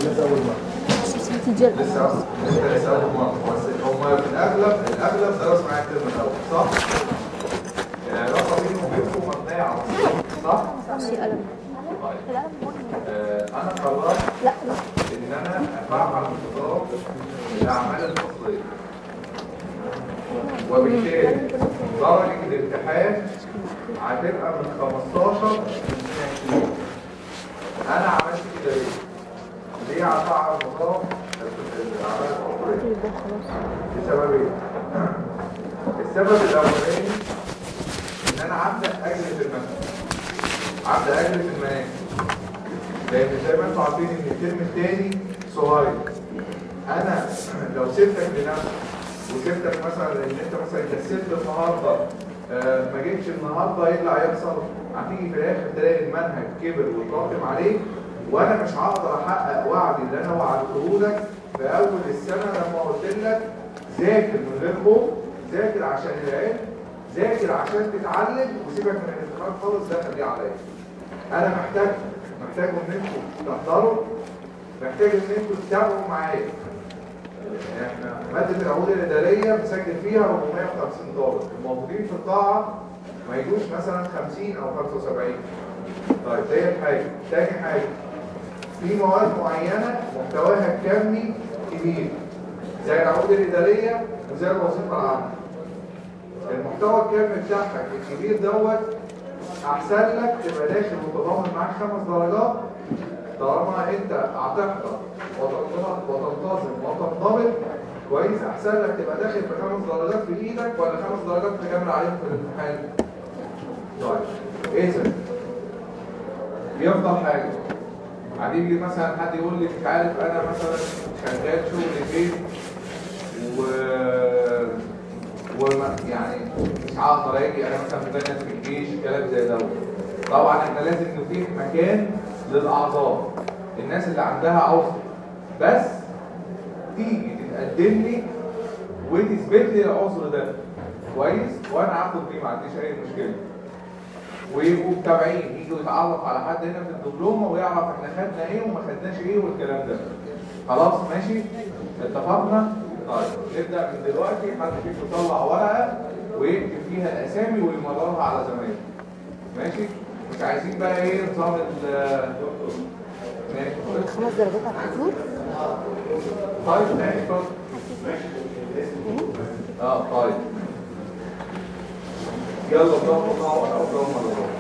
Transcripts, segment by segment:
لسه اول مره تجي لسه لسه لسه اول مره بس هم في الاغلب الاغلب درسوا معايا الترم الاول صح؟ يعني العلاقه بينهم وبينكم مبنيه على الصح؟ صح؟ شيء قلم طيب آه، انا قررت لا ان انا افعل انتظام الاعمال الفصليه وبالتالي درجه الامتحان هتبقى من 15 ل 20 انا عملت كده ليه؟ ليه هفعل نظام الاعمال الفصليه؟ يبقى خلاص لسببين السبب الاولاني ان انا هبدا اجلس المنهج هبدا اجلس المناهج لان زي ما انتم عارفين ان الترم الثاني صغير انا لو سبتك لنفسك وسبتك مثلا ان انت مثلا كسلت النهارده آه، ما جيتش النهارده ايه اللي هيحصل؟ هتيجي في الاخر تلاقي المنهج كبر وتراكم عليك وانا مش هقدر احقق وعدي اللي انا وعدته لك في اول السنه لما قلت لك ذاكر من غير خوف ذاكر عشان العلم ذاكر عشان تتعلم وسيبك من الامتحان خالص ده خليه عليا انا محتاج محتاج ان انتوا تحضروا محتاج ان انتوا تتابعوا معايا احنا ماده العقود الاداريه مسجل فيها 450 طالب الموجودين في القاعه ما يجوش مثلا 50 او 75 طيب دي حاجه تاني حاجه في مواد معينه محتواها الكمي كبير زي العقود الاداريه وزي الوظيفه العامه المحتوى الكامل بتاعك الكبير دوت احسن لك تبقى داخل وتضامن معاك خمس درجات طالما انت هتحضر وتنضبط وتنتظم وتنضبط كويس احسن لك تبقى داخل بخمس درجات في ايدك ولا خمس درجات تكمل عليهم في الامتحان طيب اذا يفضل حاجه هتيجي مثلا حد يقول لي مش عارف انا مثلا شغال شغل فين و وما يعني مش هقدر اجي انا مثلا مجند في الجيش كلام زي دوت طبعا احنا لازم نتيح مكان للاعذار الناس اللي عندها عذر بس تيجي تتقدم لي وتثبت لي العذر ده كويس وانا هاخد فيه ما عنديش اي مشكله ويبقوا متابعين يجوا يتعرف على حد هنا في الدبلومه ويعرف احنا خدنا ايه وما خدناش ايه والكلام ده خلاص ماشي اتفقنا طيب نبدا من دلوقتي حد فيكم يطلع ورقه ويكتب فيها الاسامي ويمررها على زمايله ماشي مش عايزين بقى ايه نظام ال ماشي خمس درجات على الحضور طيب تاني اتفضل اه طيب يلا ضغطوا مع ورقه وضغطوا مع ورقه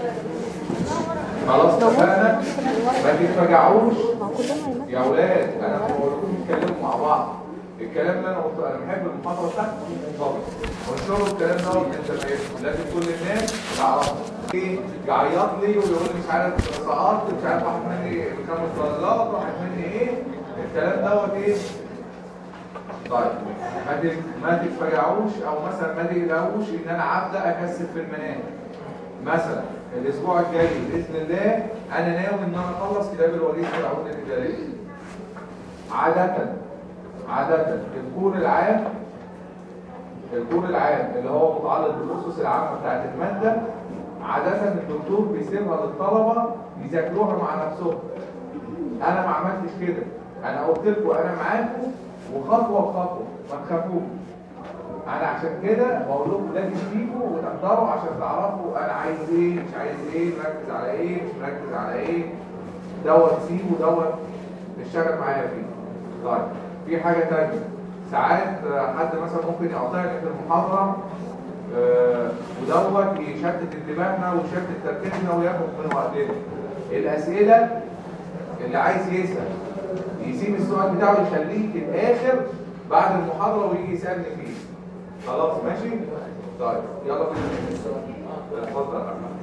خلاص اتفقنا ما تتفجعوش مع كلهم هيمثل يا اولاد انا بقول لكم نتكلموا مع بعض الكلام اللي انا قلته انا بحب المحاضره بتاعتي تكون منضبطه وانشروا الكلام ده انت ما لازم كل الناس تعرفه ايه يعيط لي ويقول لي مش عارف سقطت مش عارف واحد مني خمس درجات واحد مني ايه الكلام دوت ايه طيب ما تت- ما تتفجعوش او مثلا ما تقلقوش ان انا هبدا اكثف في المناهج مثلا الاسبوع الجاي باذن الله انا ناوي ان انا اخلص كتاب الوليد في العقود الاداريه عاده عاده الكور العام الكور العام اللي هو متعلق بالاسس العامه بتاعت الماده عاده الدكتور بيسيبها للطلبه يذاكروها مع نفسهم انا ما عملتش كده انا قلت لكم انا معاكم وخطوه بخطوه ما تخافوش انا عشان كده بقول لكم لازم تيجوا وتحضروا عشان تعرفوا انا عايز ايه مش عايز ايه مركز على ايه مش مركز على ايه دوت سيبه دوت اشتغل معايا فيه طيب في حاجه تانية ساعات آه، حد مثلا ممكن يقاطعني في المحاضره آه، ودوت يشتت انتباهنا ويشتت تركيزنا وياخد من وقتنا الاسئله اللي عايز يسال يسيب السؤال بتاعه يخليه في الاخر بعد المحاضره ويجي يسالني فيه خلاص ماشي طيب يلا بينا اتفضل يا احمد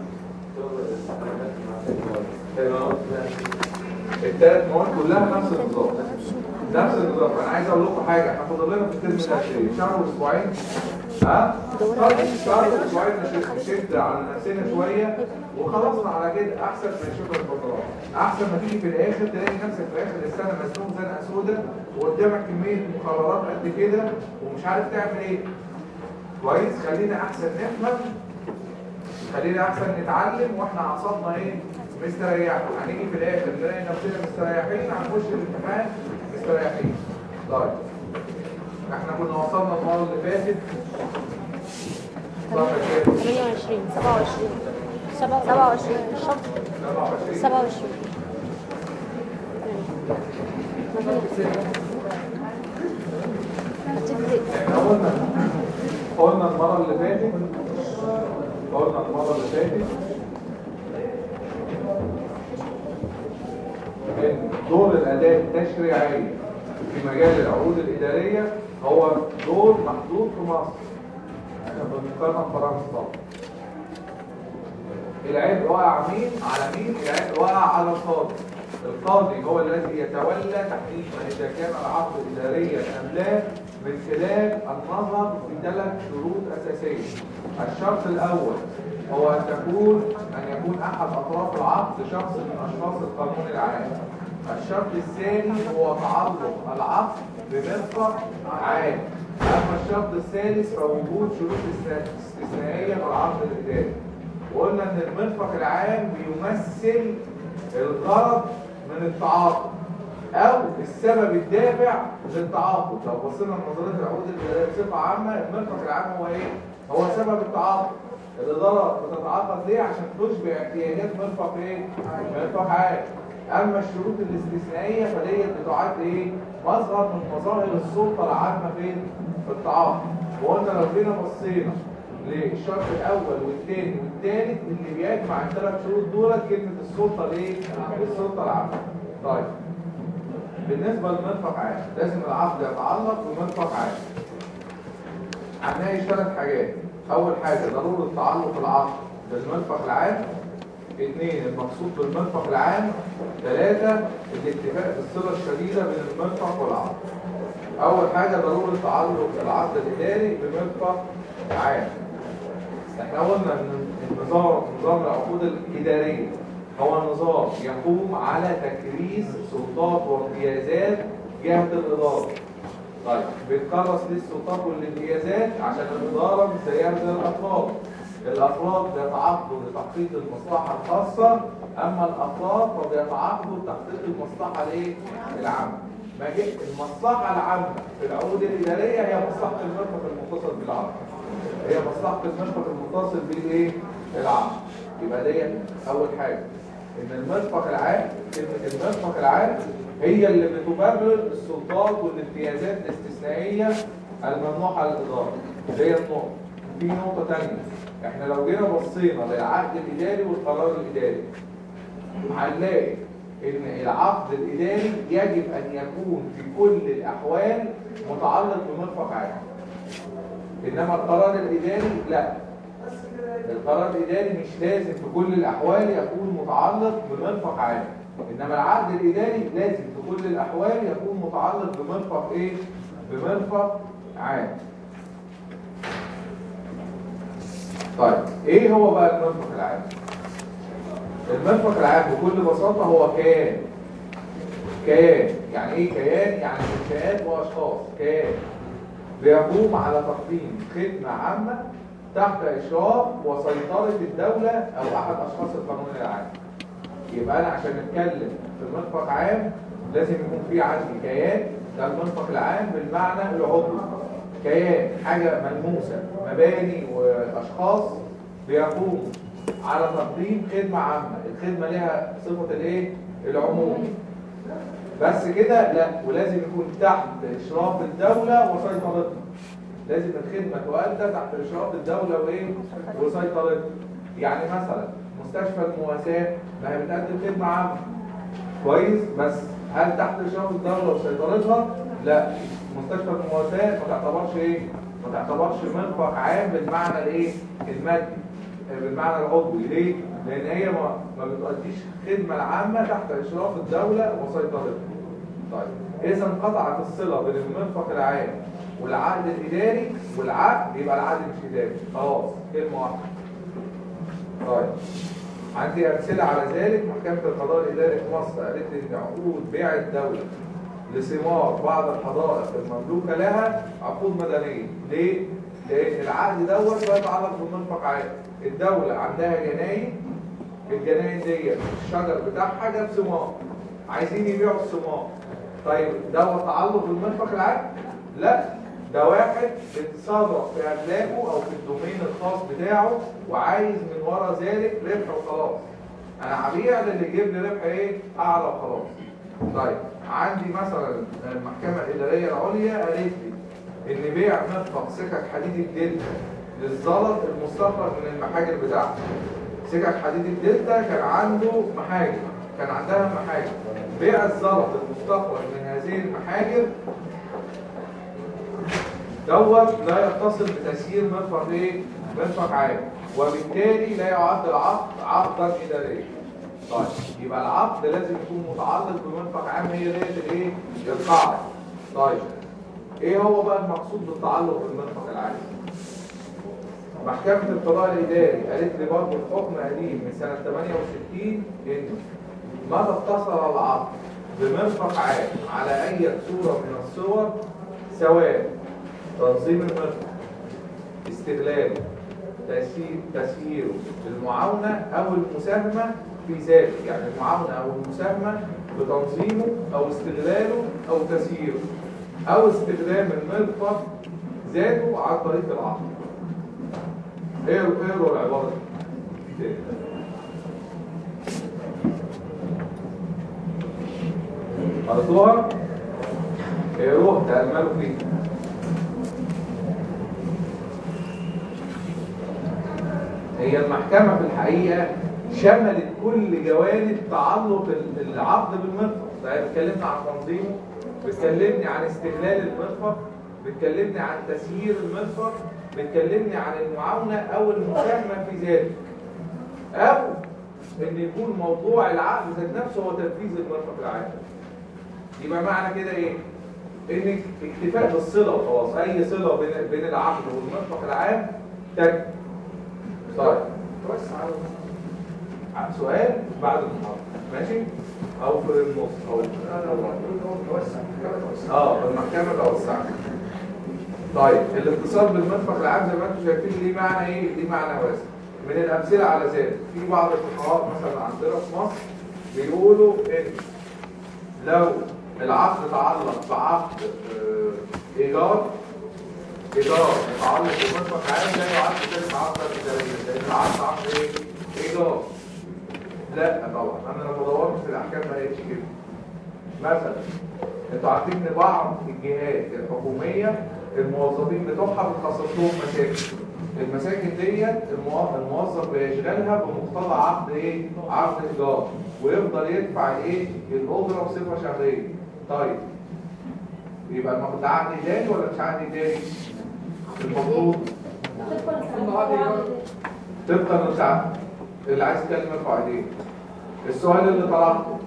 الثلاث مواد كلها نفس النظام نفس النظام انا عايز اقول لكم حاجه احنا فاضل لنا في الترم الاخير شهر واسبوعين ها طيب شهر واسبوعين نشد- نشد على نفسنا شويه وخلصنا على كده احسن ما نشوف الفترات احسن ما تيجي في الاخر تلاقي نفسك في اخر السنه مزنوق زنقه سودا وقدامك كميه مقررات قد كده ومش عارف تعمل ايه كويس خلينا احسن نفهم خلينا احسن نتعلم واحنا اعصابنا ايه مستريحين هنيجي في الاخر نلاقي نفسنا مستريحين هنخش الامتحان مستريحين طيب احنا كنا وصلنا المره اللي فاتت صفحه كام 28 27 27 الشهر 27 27 هتفرق احنا قلنا قلنا المرة اللي فاتت قلنا المرة اللي فاتت ان دور الأداة التشريعية في مجال العقود الإدارية هو دور محدود في مصر احنا بنقارن فرنسا العبء وقع مين على مين العبء وقع على القاضي القاضي هو الذي يتولى تحديد اذا كان العقد اداريا ام لا من خلال النظر في ثلاث شروط اساسيه الشرط الاول هو ان تكون ان يكون احد اطراف العقد شخص من اشخاص القانون العام الشرط الثاني هو تعلق العقد بمرفق عام اما الشرط الثالث فوجود شروط استثنائيه في العقد الاداري وقلنا ان المرفق العام بيمثل الغرض من التعاقد او السبب الدافع للتعاقد لو بصينا لنظريه العقود الاداريه بصفه عامه المرفق العام هو ايه هو سبب التعاقد الاداره بتتعاقد ليه عشان تشبع احتياجات مرفق ايه مرفق عام اما الشروط الاستثنائيه فديت بتعد ايه مظهر من مظاهر السلطه العامه فين في التعاقد وقلنا لو جينا بصينا للشرط الاول والثاني والثالث اللي بيجمع الثلاث شروط دولت كلمه السلطه الايه السلطه العامه طيب بالنسبه لمرفق عام لازم العقد يتعلق بمرفق عام هنلاقي ثلاث حاجات اول حاجه ضروره تعلق العقد بالمرفق العام اثنين المقصود بالمرفق العام ثلاثة الاتفاق بالصلة الشديدة بين المرفق والعقد أول حاجة ضرورة تعلق العقد الإداري بمرفق عام احنا قلنا ان النظام نظام العقود الإدارية هو نظام يقوم على تكريس سلطات وامتيازات جهة الإدارة طيب بيتكرس ليه السلطات والامتيازات عشان الإدارة مش زيها زي الأفراد الأفراد بيتعاقدوا لتحقيق المصلحة الخاصة أما الأفراد فبيتعاقدوا لتحقيق المصلحة الايه؟ العامة ما جه المصلحة العامة في العقود الإدارية هي مصلحة المرفق المتصل بالعقد هي مصلحة المرفق المتصل بالايه؟ العقد يبقى ديت أول حاجة إن المرفق العام كلمة المرفق العام هي اللي بتبرر السلطات والامتيازات الاستثنائية الممنوحة للإدارة دي النقطة في نقطة تانية احنا لو جينا بصينا للعقد الإداري والقرار الإداري هنلاقي ان العقد الإداري يجب أن يكون في كل الأحوال متعلق بمرفق عام إنما القرار الإداري لا القرار الإداري مش لازم في كل الأحوال يكون متعلق بمرفق عام إنما العقد الإداري لازم في كل الأحوال يكون متعلق بمرفق إيه؟ بمرفق عام طيب إيه هو بقى المرفق العام؟ المرفق العام بكل بساطة هو كيان كيان يعني إيه كيان؟ يعني منشآت وأشخاص كيان بيقوم على تقديم خدمة عامة تحت إشراف وسيطرة الدولة أو أحد أشخاص القانون العام يبقى أنا عشان نتكلم في مرفق عام لازم يكون في عندي كيان ده المرفق العام بالمعنى العضوي كيان حاجة ملموسة مباني وأشخاص بيقوموا على تقديم خدمة عامة الخدمة لها صفة الايه؟ العموم بس كده لا ولازم يكون تحت إشراف الدولة وسيطرتها لازم الخدمة تؤدى تحت إشراف الدولة وإيه؟ وسيطرتها يعني مثلا مستشفى المواساة ما هي بتقدم خدمة عامة كويس بس هل تحت إشراف الدولة وسيطرتها؟ لا مستشفى المواساة ما تعتبرش إيه؟ ما تعتبرش مرفق عام بالمعنى الإيه؟ المادي بالمعنى العضوي ليه؟ لأن هي ما, ما بتؤديش الخدمة العامة تحت إشراف الدولة وسيطرتها طيب إذا انقطعت الصلة بين المرفق العام والعقد الإداري والعقد يبقى العقد مش إداري خلاص كلمة واحدة طيب عندي أمثلة على ذلك محكمة القضاء الإداري في مصر قالت لي إن عقود بيع الدولة لثمار بعض الحدائق المملوكة لها عقود مدنية ليه؟ لأن العقد دوت لا يتعلق بمرفق عام الدولة عندها جناين الجناين ديت الشجر بتاعها جاب ثمار عايزين يبيعوا الثمار طيب ده هو تعلق بالمرفق العام؟ لا ده واحد بيتصرف في املاكه او في الدومين الخاص بتاعه وعايز من ورا ذلك ربح وخلاص انا هبيع للي يجيب لي ربح ايه اعلى وخلاص طيب عندي مثلا المحكمه الاداريه العليا قالت لي ان بيع مرفق سكك حديد الدلتا للزلط المستخرج من المحاجر بتاعته سكك حديد الدلتا كان عنده محاجر كان عندها محاجر بيع الزلط المستخرج من هذه المحاجر دوت لا يتصل بتسيير مرفق ايه؟ مرفق عام وبالتالي لا يعد العقد عقدا اداريا. طيب يبقى العقد لازم يكون متعلق بمرفق عام هي ديت الايه؟ القاعده. طيب ايه هو بقى المقصود بالتعلق بالمرفق العام؟ محكمة القضاء الإداري قالت لي برضه الحكم قديم من سنة 68 إن متى اتصل العقد بمرفق عام على أي صورة من الصور سواء تنظيم المرفق استغلاله تسيير تسييره المعاونة أو المساهمة في ذلك يعني المعاونة أو المساهمة بتنظيمه أو استغلاله أو تسييره أو استخدام المرفق ذاته عن طريق العقد اقروا اقروا العبارة دي قرأتوها؟ اقروها تأملوا فيها هي المحكمة في الحقيقة شملت كل جوانب تعلق ال- العقد بالمرفق طيب اتكلمنا عن تنظيمه بتكلمني عن استغلال المرفق بتكلمني عن تسيير المرفق بتكلمني عن المعاونة أو المساهمة في ذلك أو إن يكون موضوع العقد ذات نفسه هو تنفيذ المرفق العام يبقى معنى كده إيه؟ إن اكتفاء بالصلة وخلاص أي صلة بين بين العقد والمرفق العام تكفي طيب ع- سؤال بعد المحاضرة ماشي او في النص او اه في المحكمة الاوسع طيب الاتصال بالمرفق العام زي ما انتم شايفين ليه معنى ايه ليه معنى واسع من الامثله على ذلك في بعض الفقهاء مثلا عندنا في مصر بيقولوا ان لو العقد تعلق بعقد آه، ايجار ايجار متعلق بمرفق عام لا يعد ذلك عقدا اداريا لان العقد عقد ايه ايجار لا طبعا انا لما دورت في الاحكام ما لقيتش كده مثلا انتوا عارفين ان بعض الجهات الحكوميه الموظفين بتوعها بتخصص لهم مساكن المساكن ديت المو- الموظف بيشغلها بمقتضى عقد ايه عقد ايجار ويفضل يدفع ايه الاجره بصفه شهريه طيب يبقى المفروض ده عقد اداري ولا مش عقد اداري المفروض طبقا للشعب اللي عايز يتكلم ارفع ايديه السؤال اللي طلعته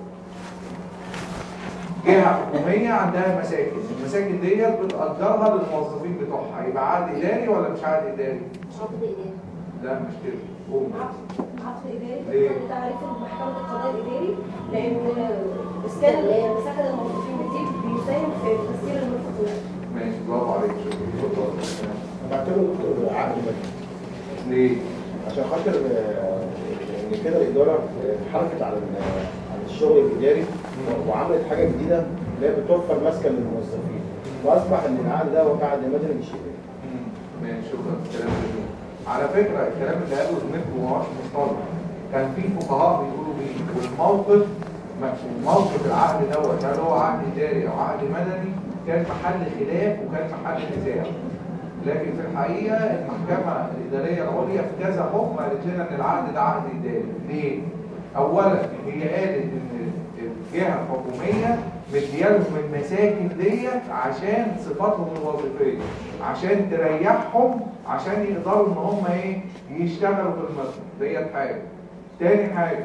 جهه حكوميه عندها مساكن المساكن ديت بتأجرها للموظفين بتوعها يبقى عقد اداري ولا مش عقد اداري عقد إداري لا مش كده قوم عقد إداري ليه؟ طبقاً لتعريف محكمة القضاء الإداري لأن إسكان مساكن الموظفين دي بيساهم في تسيير المرفقين ماشي برافو عليك شكرا اتفضل. انا بعتبره دكتور عقد مدني ليه عشان خاطر آه، ان كده الاداره آه، حركت على ال- على الشغل الاداري وعملت حاجه جديده اللي هي بتوفر مسكن للموظفين واصبح ان العقد ده هو عقد مدني مش اداري مم. ماشي شكرا كلام جميل على فكره الكلام اللي قاله زميلكم ما هوش مصطلح كان في فقهاء بيقولوا ايه والموقف م- موقف العقد دوت هل هو عقد اداري او عقد مدني كان محل خلاف وكان محل نزاع لكن في الحقيقه المحكمه الاداريه العليا في كذا حكم قالت لنا ان العقد ده عقد اداري ليه؟ اولا هي قالت ان الجهه الحكوميه مديالهم المساكن ديت عشان صفاتهم الوظيفيه عشان تريحهم عشان يقدروا ان هم ايه يشتغلوا في المسجد ديت حاجه تاني حاجه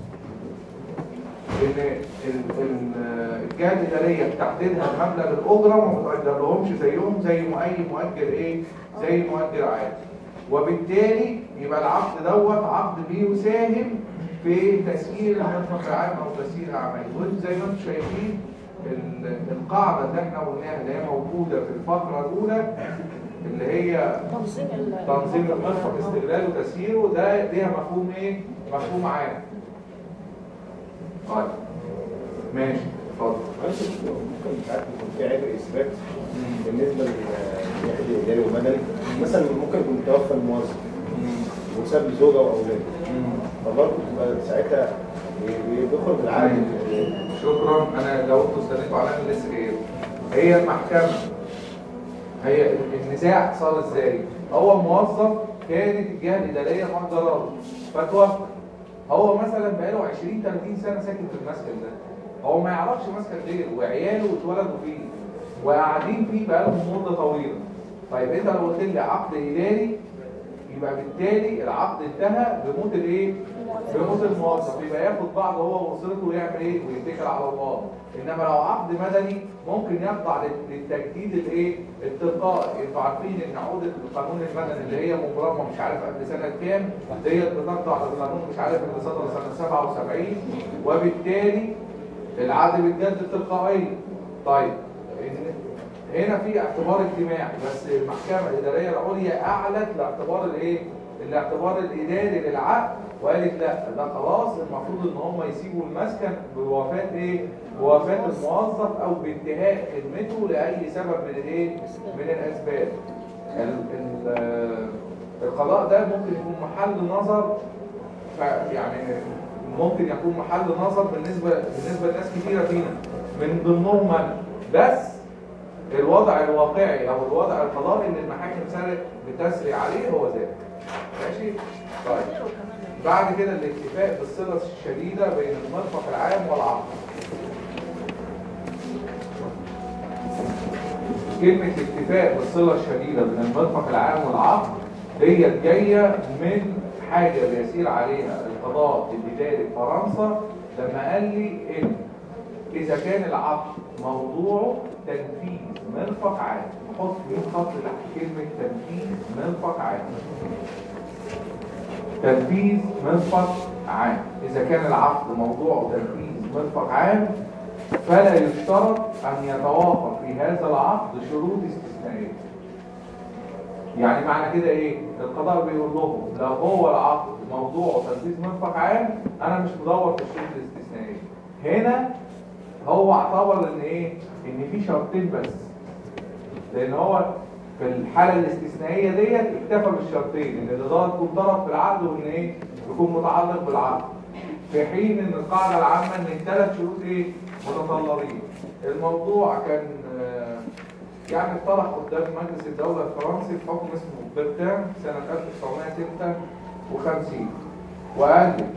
ان ال- ال- الجهه الاداريه بتحديدها مبلغ الاجره ما بتقدرلهمش زيهم زي ما اي مؤجر ايه زي مؤجر عادي وبالتالي يبقى العقد دوت عقد بيساهم في تسيير المرفق العام او تسيير الاعمال وانتم زي ما انتم شايفين ال- القاعده اللي احنا قلناها اللي هي موجوده في الفقره الاولى اللي هي تنظيم ال- تنظيم المرفق استغلاله وتسييره ده ليها مفهوم ايه؟ مفهوم عام طيب ماشي اتفضل معلش ممكن ساعات يكون في عبء اثبات بالنسبه للواحد الاداري ومدني مثلا ممكن يكون توفى الموظف وساب زوجه واولاد فبرضه بتبقى ساعتها بي- بيخرج العقد شكرا انا لو انتوا استنيتوا عليا أنا لسه جاي هي المحكمه هي النزاع صار ازاي هو موظف كانت الجهه الاداريه مقدره فتوفى هو مثلا بقاله 20 30 سنه ساكن في المسكن ده هو ما يعرفش مسكن غيره وعياله اتولدوا فيه وقاعدين فيه بقالهم مده طويله طيب انت لو قلت لي عقد اداري يبقى بالتالي العقد انتهى بموت الايه؟ بموت الموظف يبقى ياخد بعض هو واسرته ويعمل ايه؟ ويتكل على الله انما لو عقد مدني ممكن يخضع لل- للتجديد الايه؟ التلقائي انتوا عارفين ان عقده القانون المدني اللي هي مبرمه مش عارف قبل سنه كام ديت بتخضع للقانون مش عارف اللي صدر سنه 77 وبالتالي العقد بيتجدد تلقائيا طيب إن- هنا في اعتبار اجتماعي بس المحكمه الاداريه العليا اعلت لاعتبار الايه؟ الاعتبار الاداري للعقد وقالت لا ده خلاص المفروض ان هم يسيبوا المسكن بوفاه ايه؟ بوفاه الموظف او بانتهاء خدمته لاي سبب من الايه؟ من الاسباب. ال- ال- آه، القضاء ده ممكن يكون محل نظر ف- يعني ممكن يكون محل نظر بالنسبه بالنسبه لناس كثيره فينا من ضمنهم انا بس الوضع الواقعي او الوضع القضائي اللي المحاكم سارت بتسري عليه هو ذلك ماشي طيب بعد كده الاكتفاء بالصله الشديده بين المرفق العام والعقد كلمة اكتفاء بالصلة الشديدة بين المرفق العام والعقد ديت جاية من حاجة بيسير عليها القضاء الإداري في فرنسا لما قال لي إن إذا كان العقد موضوعه تنفيذ مرفق عام نحط فيه خط تحت كلمة تنفيذ مرفق عام تنفيذ مرفق عام إذا كان العقد موضوعه تنفيذ مرفق عام فلا يشترط أن يتوافر في هذا العقد شروط استثنائية يعني معنى كده ايه القضاء بيقول لهم لو هو العقد موضوعه تنفيذ مرفق عام انا مش مدور في الشروط الاستثنائيه هنا هو اعتبر ان ايه ان في شرطين بس لان هو في الحاله الاستثنائيه ديت اكتفى بالشرطين ان الاداره تكون طرف في العقد وان ايه يكون متعلق بالعقد في حين ان القاعده العامه ان الثلاث شروط ايه متطلبين الموضوع كان آه، يعني اطرح قدام مجلس الدولة الفرنسي في حكم اسمه برتان سنة 1956 وقال لي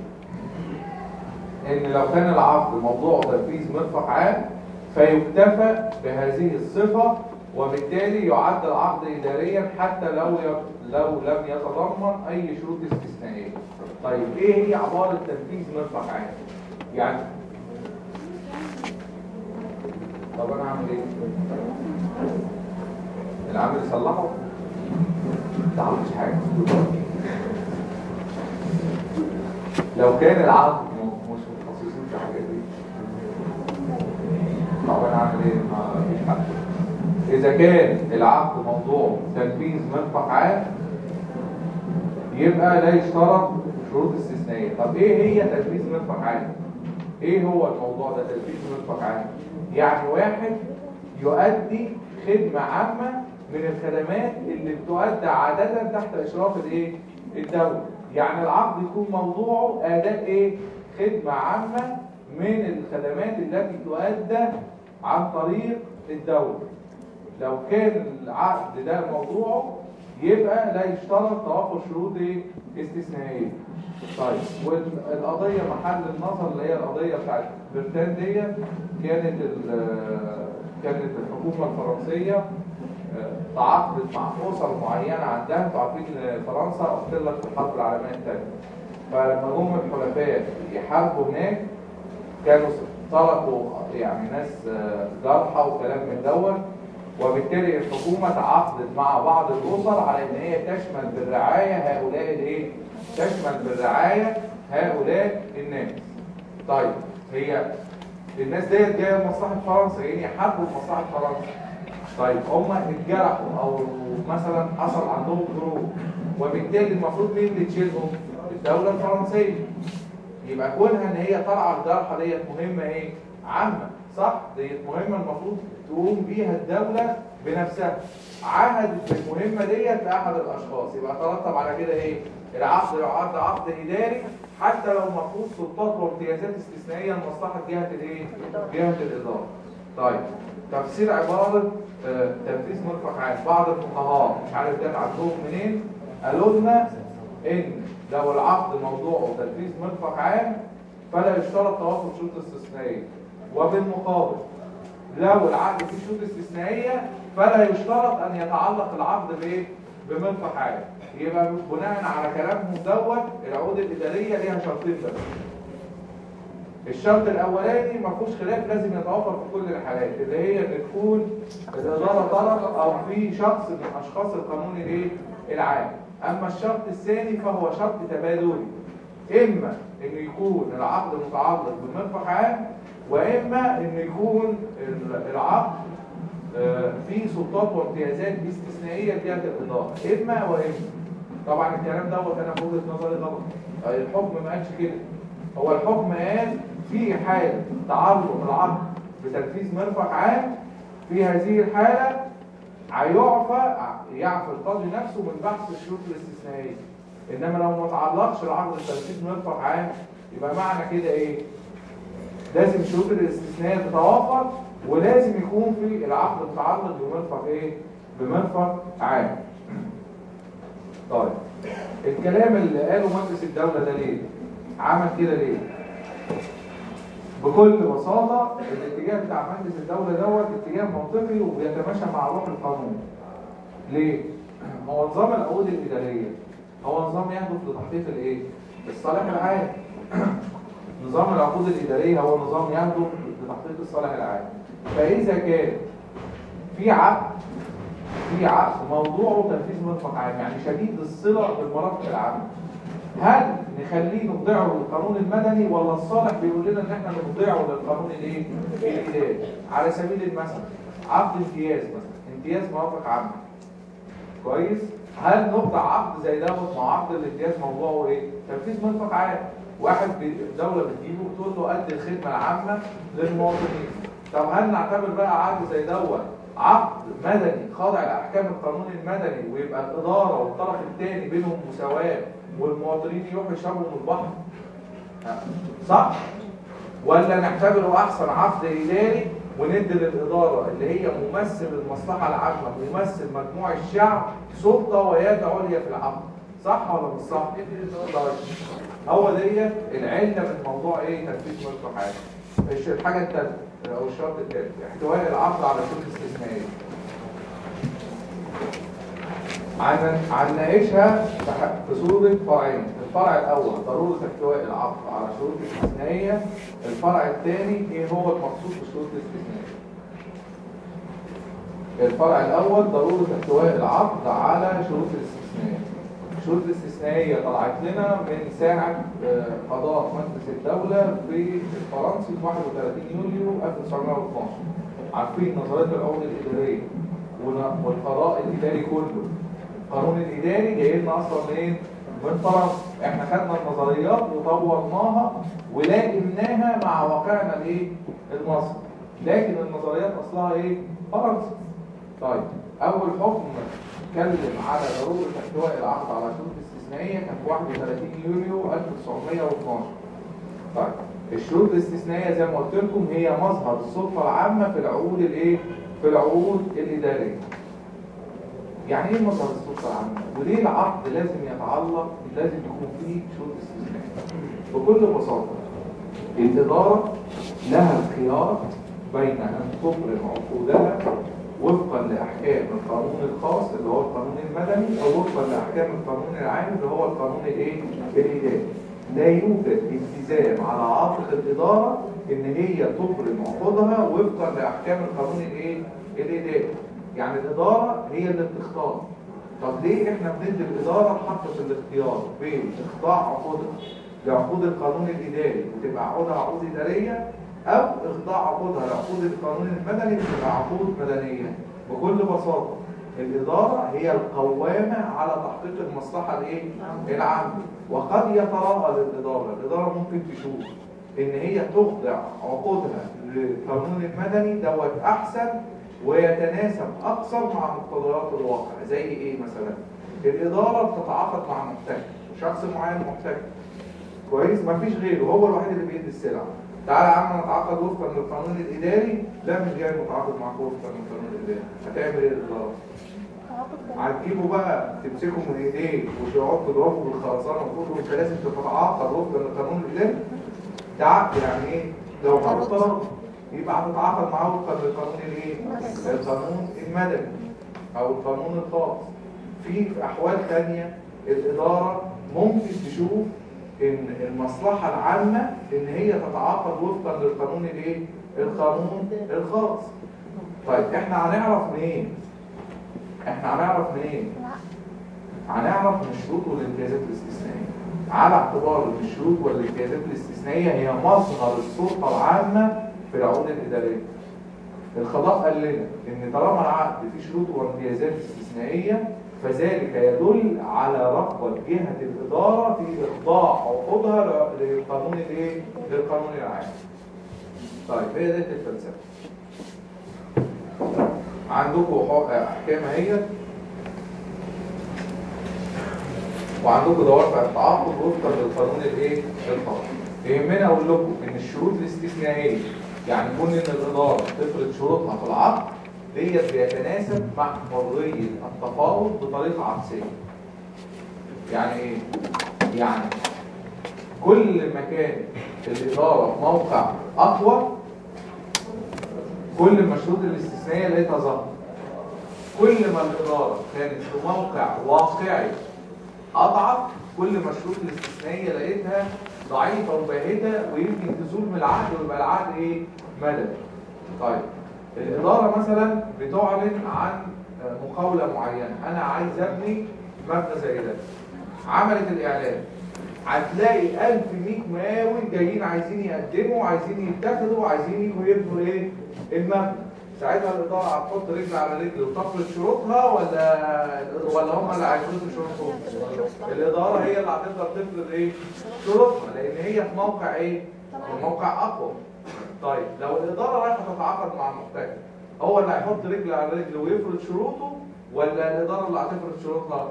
ان لو كان العقد موضوع تنفيذ مرفق عام فيكتفى بهذه الصفة وبالتالي يعد العقد إداريا حتى لو ي- لو لم يتضمن أي شروط استثنائية. طيب إيه هي عبارة تنفيذ مرفق عام؟ يعني طب أنا هعمل إيه؟ العامل يصلحه؟ ما عملش حاجة لو كان العقد م- مش متخصصين في الحاجات دي طب انا اعمل ايه ما فيش حل اذا كان العقد موضوع تنفيذ مرفق عام يبقى لا يشترط شروط استثنائيه طب ايه هي تنفيذ مرفق عام ايه هو الموضوع ده تنفيذ مرفق عام يعني واحد يؤدي خدمه عامه من الخدمات اللي بتؤدى عاده تحت اشراف الايه الدوله يعني العقد يكون موضوعه اداء ايه خدمه عامه من الخدمات التي تؤدى عن طريق الدوله لو كان العقد ده موضوعه يبقى لا يشترط توافر شروط ايه استثنائيه طيب والقضيه محل النظر اللي هي القضيه بتاعت برتان ديت كانت ال- كانت الحكومه الفرنسيه آه، تعاقدت مع اسر معينه عندها انتوا عارفين إن فرنسا احتلت في الحرب العالميه الثانيه فلما جم الحلفاء يحاربوا هناك كانوا تركوا يعني ناس آه، جرحى وكلام من دوت وبالتالي الحكومه تعاقدت مع بعض الاسر على ان هي تشمل بالرعايه هؤلاء الايه؟ تشمل بالرعايه هؤلاء الناس. طيب هي الناس ديت جايه من مصلحه فرنسا جايين يحاربوا في مصلحه فرنسا. طيب هم اتجرحوا او مثلا حصل عندهم ظروف وبالتالي المفروض مين اللي تشيلهم؟ الدوله الفرنسيه. يبقى كونها ان هي طالعه الجرحى ديت مهمه ايه عامه صح ديت مهمه المفروض تقوم بيها الدوله بنفسها عهدت بالمهمه ديت لاحد الاشخاص يبقى ترتب على كده ايه العقد يعد عقد اداري حتى لو مفروض سلطات وامتيازات استثنائيه لمصلحه جهه الايه جهه الاداره طيب تفسير عباره آه، تنفيذ مرفق عام بعض الفقهاء مش عارف جت عندهم منين قالوا لنا ان لو العقد موضوعه تنفيذ مرفق عام فلا يشترط توافر شروط استثنائيه وبالمقابل لو العقد فيه شروط استثنائيه فلا يشترط ان يتعلق العقد بايه بمرفق عام يبقى بناء على كلامهم دوت العقود الاداريه ليها شرطين بس الشرط الاولاني ما فيهوش خلاف لازم يتوفر في كل الحالات اللي هي ان تكون الاداره طرف او في شخص من اشخاص القانون الايه العام اما الشرط الثاني فهو شرط تبادلي اما انه يكون العقد متعلق بمرفق عام واما انه يكون ال- العقد آه، فيه سلطات وامتيازات استثنائيه لجهه الاداره اما واما طبعا الكلام دوت انا في وجهه نظري غلط الحكم ما قالش كده هو الحكم قال في حالة تعلق العقد بتنفيذ مرفق عام في هذه الحالة هيعفى يعفى القاضي نفسه من بحث الشروط الاستثنائية انما لو ما تعلقش العقد بتنفيذ مرفق عام يبقى معنى كده ايه لازم الشروط الاستثنائية تتوافر ولازم يكون في العقد متعلق بمرفق ايه بمرفق عام طيب الكلام اللي قاله مجلس الدولة ده ليه عمل كده ليه بكل بساطة الاتجاه بتاع مجلس الدولة دوت اتجاه منطقي وبيتماشى مع روح القانون ليه؟ هو نظام العقود الإدارية هو نظام يهدف لتحقيق الايه؟ الصالح العام نظام العقود الإدارية هو نظام يهدف لتحقيق الصالح العام فإذا كان في عقد في عقد موضوعه تنفيذ مرفق عام يعني شديد الصلة بالمرافق العامة هل نخليه نخضعه للقانون المدني ولا الصالح بيقول لنا ان احنا نخضعه للقانون الايه الاداري على سبيل المثل عقد امتياز مثلا امتياز مرافق عامه كويس هل نخضع عقد زي دوت مع عقد الامتياز موضوعه ايه تنفيذ مرفق عام واحد بي- الدوله بتجيبه وتقول له ادي الخدمه العامه للمواطنين طب هل نعتبر بقى عقد زي دوت عقد مدني خاضع لاحكام القانون المدني ويبقى الاداره والطرف الثاني بينهم مساواه والمواطنين يروحوا يشربوا من البحر صح ولا نعتبره احسن عقد اداري وندي للاداره اللي هي ممثل المصلحه العامه ممثل مجموع الشعب سلطه ويد عليا في العقد صح ولا مش صح طيب هو ديت العله من موضوع ايه تنفيذ ملك حاجه الش- الحاجه الثالثه او الشرط الثالث احتواء العقد على شروط استثنائيه عن هنناقشها في ح- في صورة فرعين الفرع الأول ضرورة احتواء العقد على شروط استثنائية الفرع الثاني ايه هو المقصود بالشروط الاستثنائية الفرع الأول ضرورة احتواء العقد على شروط الاستثنائية الشروط الاستثنائية طلعت لنا من ساعة آه، قضاء مجلس الدولة في الفرنسي في 31 يوليو 1912 عارفين نظرية العقود الإدارية ون- والقضاء الإداري كله القانون الإداري جاي لنا أصلا منين؟ من فرنسا احنا خدنا النظريات وطورناها ولائمناها مع واقعنا الايه؟ المصري لكن النظريات أصلها ايه؟ فرنسا طيب أول حكم اتكلم على ضرورة احتواء العقد على شروط استثنائية كان في 31 يوليو 1912 طيب الشروط الاستثنائية زي ما قلت لكم هي مظهر السلطة العامة في العقود الايه؟ في العقود الإدارية. يعني ايه مظهر السلطة العامة؟ وليه العقد لازم يتعلق لازم يكون فيه شروط استثنائية؟ بكل بساطة الإدارة لها الخيار بين أن تبرم عقودها وفقا لأحكام القانون الخاص اللي هو القانون المدني أو وفقا لأحكام القانون العام اللي هو القانون الإيه؟ الإداري. لا يوجد التزام على عاتق الإدارة إن هي تبرم عقودها وفقا لأحكام القانون الإيه؟ الإداري. يعني الإدارة هي اللي بتختار. طب ليه إحنا بندي الإدارة الحق في الاختيار بين إخضاع عقودها لعقود القانون الإداري وتبقى عقودها عقود إدارية أو إخضاع عقودها لعقود القانون المدني وتبقى عقود مدنية بكل بساطة الإدارة هي القوامة على تحقيق المصلحة الإيه؟ العامة وقد يتراءى للإدارة الإدارة ممكن تشوف إن هي تخضع عقودها للقانون المدني دوت أحسن ويتناسب أكثر مع مقتضيات الواقع زي إيه مثلا؟ الإدارة بتتعاقد مع محتكر شخص معين محتكر كويس مفيش غيره هو الوحيد اللي بيدي السلعة تعالى يا عم نتعاقد وفقا للقانون الإداري لا مش جاي متعاقد معاك وفقا للقانون الإداري هتعمل إيه الإدارة؟ هتجيبه بقى تمسكه من ايديه وتقعد تضربه بالخرسانه وتقول له انت لازم تتعاقد وفقا للقانون الاداري ده عقد يعني ايه؟ لو غلطان يبقى هتتعاقد معاه وفقا للقانون الايه؟ القانون المدني او القانون الخاص في احوال ثانيه الاداره ممكن تشوف ان المصلحه العامه ان هي تتعاقد وفقا للقانون الايه؟ القانون الخاص طيب احنا هنعرف منين؟ احنا هنعرف منين؟ هنعرف من الشروط والامتيازات الاستثنائية على اعتبار ان الشروط والامتيازات الاستثنائية هي مظهر السلطة العامة في العقود الإدارية القضاء قال لنا ان طالما العقد فيه شروط وامتيازات استثنائية فذلك يدل على رغبة جهة الإدارة في إخضاع عقودها للقانون الايه؟ للقانون العام. طيب هي دي الفلسفة. عندكم حق- احكام اهي وعندكم دوافع التعاقد وفقا للقانون الايه الخاص يهمنا اقول لكم ان الشروط الاستثنائيه يعني كون ان الاداره تفرض شروطها في العقد ديت بيتناسب مع حريه التفاوض بطريقه عكسيه يعني ايه يعني كل ما كانت الاداره في موقع اقوى كل ما الشروط الاستثنائيه لقيتها ظهرت كل ما الاداره كانت في موقع واقعي اضعف كل ما الشروط الاستثنائيه لقيتها ضعيفه وباهته ويمكن تزول من العقد ويبقى العقد ايه مدني طيب الاداره مثلا بتعلن عن مقاوله معينه انا عايز ابني مبنى زي ده عملت الاعلان هتلاقي 1100 مقاول جايين عايزين يقدموا عايزين يتخذوا عايزين يجوا يبنوا ايه المبنى ساعتها الاداره هتحط رجل على رجل وتفرض شروطها ولا ولا هم اللي هيفرضوا شروطهم الاداره هي اللي هتقدر تفرض ايه شروطها لان هي في موقع ايه في موقع اقوى طيب لو الاداره رايحه تتعاقد مع المحتكر هو اللي هيحط رجل على رجل ويفرض شروطه ولا الاداره اللي هتفرض شروطها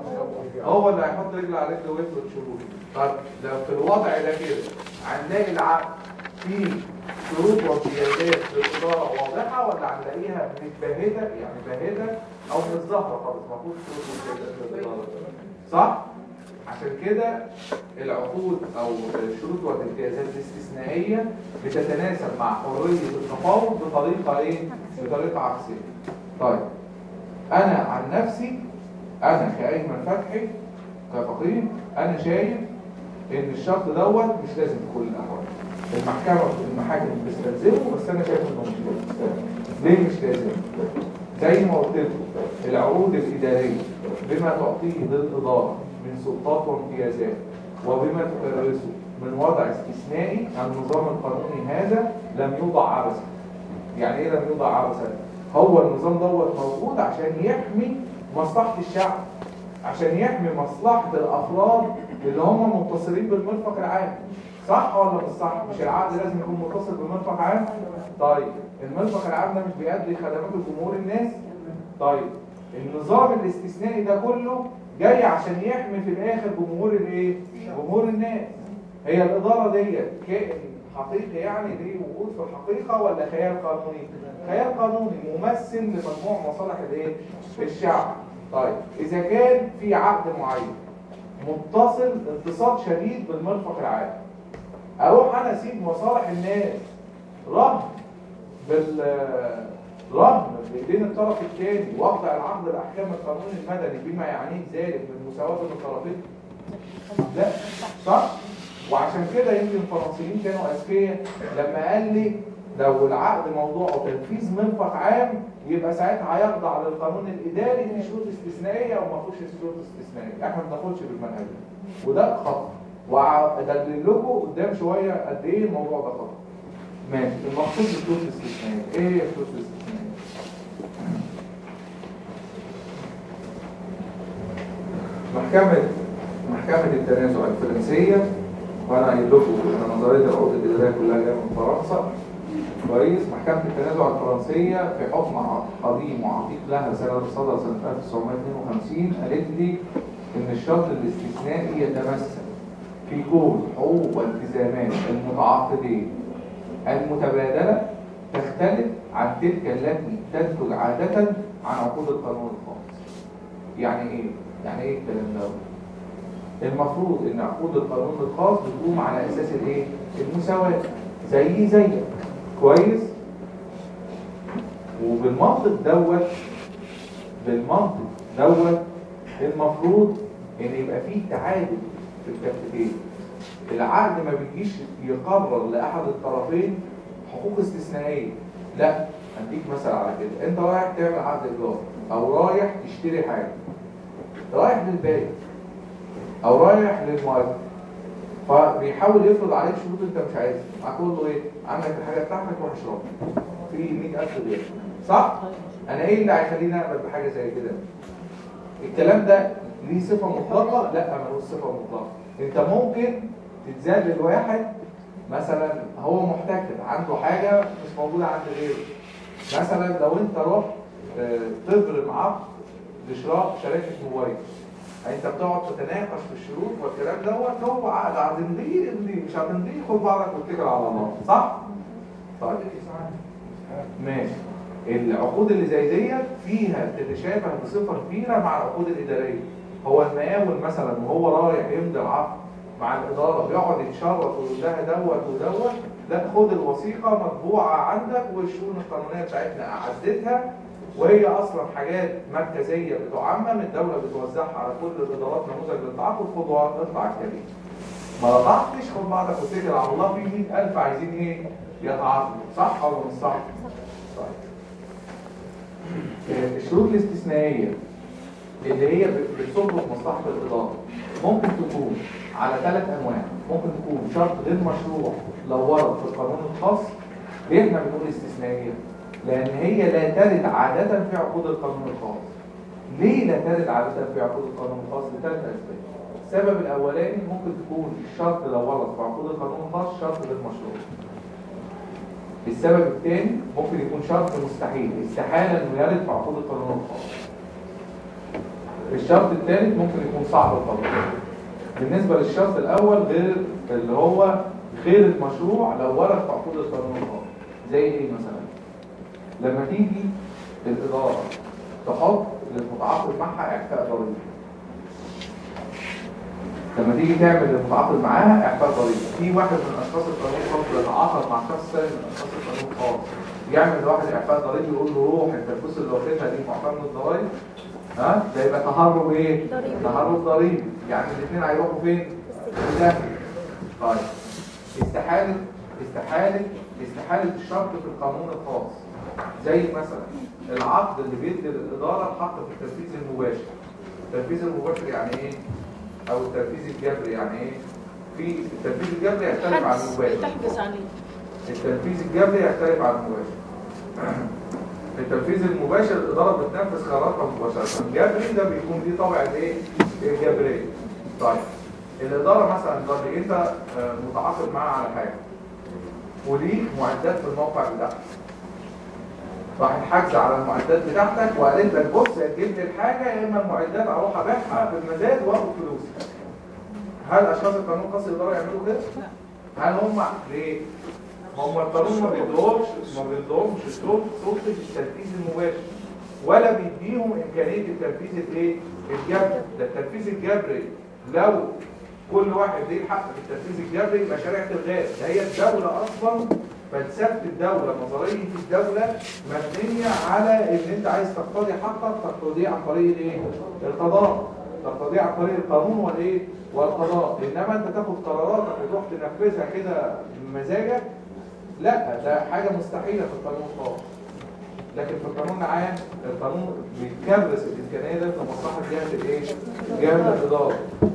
هو اللي هيحط رجل على رجل ويفرض شروطه طب لو في الوضع ده كده هنلاقي العقد فيه شروط وامتيازات للاداره واضحه ولا هنلاقيها متباهته يعني باهته او مش ظاهره خالص ما فيهوش شروط وامتيازات للاداره صح عشان كده العقود او الشروط والامتيازات الاستثنائيه بتتناسب مع حريه التفاوض بطريقه ايه بطريقه عكسيه طيب انا عن نفسي انا كايمن فتحي كفقيه انا شايف ان الشرط دوت مش لازم في كل الاحوال المحكمه المحاكم بتستلزمه بس انا شايف انه مش لازم ليه مش لازم زي ما قلت لكم العقود الاداريه بما تعطيه للاداره من سلطات وامتيازات وبما تكرسه من وضع استثنائي النظام القانوني هذا لم يوضع عبثا يعني ايه لم يوضع عبثا هو النظام دوت موجود عشان يحمي مصلحه الشعب عشان يحمي مصلحه الافراد اللي هم متصلين بالمرفق العام صح ولا مش صح مش العقد لازم يكون متصل بمرفق عام طيب المرفق العام ده مش بيأدي خدمات لجمهور الناس طيب النظام الاستثنائي ده كله جاي عشان يحمي في الاخر جمهور الايه جمهور الناس هي الاداره ديت كائن حقيقي يعني ليه وجود في الحقيقه ولا خيال قانوني خيال قانوني ممثل لمجموع مصالح الايه الشعب طيب اذا كان في عقد معين متصل اتصال شديد بالمرفق العام اروح انا اسيب مصالح الناس رهن بال رهن بايدين الطرف الثاني واخضع العقد الاحكام القانون المدني بما يعنيه ذلك من مساواه بين الطرفين لا صح وعشان كده يمكن الفرنسيين كانوا اذكياء لما قال لي لو العقد موضوعه تنفيذ مرفق عام يبقى ساعتها هيخضع للقانون الاداري في شروط استثنائيه او ما فيهوش شروط استثنائيه احنا ما بناخدش بالمنهج ده وده خطا وادلل لكم قدام شويه قد ايه الموضوع ده خطا ماشي المقصود بالشروط الاستثنائيه ايه هي الشروط الاستثنائيه محكمة محكمة التنازع الفرنسية وأنا قايل لكم إن نظرية العقود الإدارية كلها جاية من فرنسا كويس محكمة التنازع الفرنسية في حكم ع- قديم وعتيق لها سنة صدر سنة 1952 قالت لي إن الشرط الاستثنائي يتمثل في كون حقوق والتزامات المتعاقدين المتبادلة تختلف عن تلك التي تنتج عادة عن عقود القانون الخاص. يعني ايه؟ يعني ايه الكلام ده؟ المفروض ان عقود القانون الخاص بتقوم على اساس الايه؟ المساواة زي زيك كويس؟ وبالمنطق دوت بالمنطق دوت المفروض ان يبقى فيه تعادل في الكفتين العقد ما بيجيش يقرر لاحد الطرفين حقوق استثنائيه لا اديك مثل على كده انت رايح تعمل عقد ايجار او رايح تشتري حاجه رايح للبائع او رايح للمؤجر فبيحاول يفرض عليك شروط انت مش عايزها هتقول له ايه عندك الحاجه بتاعتك روح اشربها في 100000 ريال صح انا ايه اللي هيخليني اقبل بحاجه زي كده الكلام ده ليه صفه مطلقه لا ملوش صفه مطلقه انت ممكن تتزاد لواحد مثلا هو محتكر عنده حاجه مش موجوده عند غيره مثلا لو انت رحت آه، تبرم عقد لشراء شركه موبايل انت بتقعد تتناقش في الشروط والكلام دوت هو عقد هتمضيه امضيه مش هتمضيه خد بعضك واتكل على الله صح؟ طيب ماشي العقود اللي زي ديت فيها تتشابه بصفه كبيره مع العقود الاداريه هو المقاول مثلا وهو رايح يمضي العقد مع الاداره بيقعد يتشرط ويقول لها دوت ودوت لا خد الوثيقه مطبوعه عندك والشؤون القانونيه بتاعتنا اعدتها وهي اصلا حاجات مركزيه بتعمم الدوله بتوزعها على كل الادارات نموذج للتعاقد خد اطلع الكريم ما قطعتش خد بعضك واتكل على الله في 100000 عايزين ايه يتعاقدوا صح ولا مش صح؟ طيب آه، الشروط الاستثنائيه اللي هي بت- بتصب في مصلحه الاداره ممكن تكون على ثلاث انواع ممكن تكون شرط غير مشروع لو ورد في القانون الخاص ليه احنا بنقول استثنائيه لان هي لا ترد عاده في عقود القانون الخاص ليه لا ترد عاده في عقود القانون الخاص لثلاث اسباب السبب الاولاني ممكن تكون الشرط لو ورد في عقود القانون الخاص شرط غير مشروع السبب الثاني ممكن يكون شرط مستحيل استحاله انه يرد في عقود القانون الخاص الشرط الثالث ممكن يكون صعب القبول بالنسبه للشرط الاول غير اللي هو خير المشروع لو ورد في عقود القانون الخاص زي ايه مثلا لما تيجي الاداره تحط للمتعاقد معها اعفاء ضريبي لما تيجي تعمل المتعاقد معاها اعفاء ضريبي في واحد من اشخاص القانون الخاص يتعاقد مع شخص ثاني من اشخاص القانون الخاص يعمل لواحد اعفاء ضريبي يقول له روح انت الفلوس اللي واخدها دي معفاه من الضرايب ها ده يبقى تهرب ايه؟ ضريبي. تهرب ضريبي يعني الاثنين هيروحوا فين؟ في داخل طيب استحاله استحاله استحاله الشرط في القانون الخاص زي مثلا العقد اللي بيدي للاداره الحق في التنفيذ المباشر التنفيذ المباشر يعني ايه؟ او التنفيذ الجبري يعني ايه؟ في التنفيذ الجبري يختلف عن حجز المباشر تحجز عليه التنفيذ الجبري يختلف عن المباشر التنفيذ المباشر الإدارة بتنفذ قراراتها مباشرة الجبري ده بيكون ليه طابع الايه؟ الجبرية طيب الإدارة مثلا دلوقتي أنت آه، متعاقد معاها على حاجة وليك معدات في الموقع بتاعك راحت حاجزة على المعدات بتاعتك وقالت لك بص يا تجيب لي الحاجة يا إما المعدات أروح أبيعها بالمزاد وآخد فلوسي هل أشخاص القانون الخاص الإدارة يعملوا كده؟ هل هم ليه؟ ما هم القانون ما بيدهمش ما بيدهمش سلطه سلطه التنفيذ المباشر ولا بيديهم امكانيه التنفيذ الايه؟ الجبري ده التنفيذ الجبري لو كل واحد ليه الحق في التنفيذ الجبري يبقى شريعه الغاز ده هي الدوله اصلا فلسفه الدوله نظريه الدوله مبنيه على ان انت عايز تقتضي حقك تقتضيه عن طريق الايه؟ القضاء تقتضيه عن طريق القانون والايه؟ والقضاء انما انت تاخد قراراتك وتروح تنفذها كده بمزاجك لا ده حاجة مستحيلة في القانون الخاص لكن في القانون العام القانون بيكرس الإمكانية ده في مصلحة جهة الإيه؟ جهة الإدارة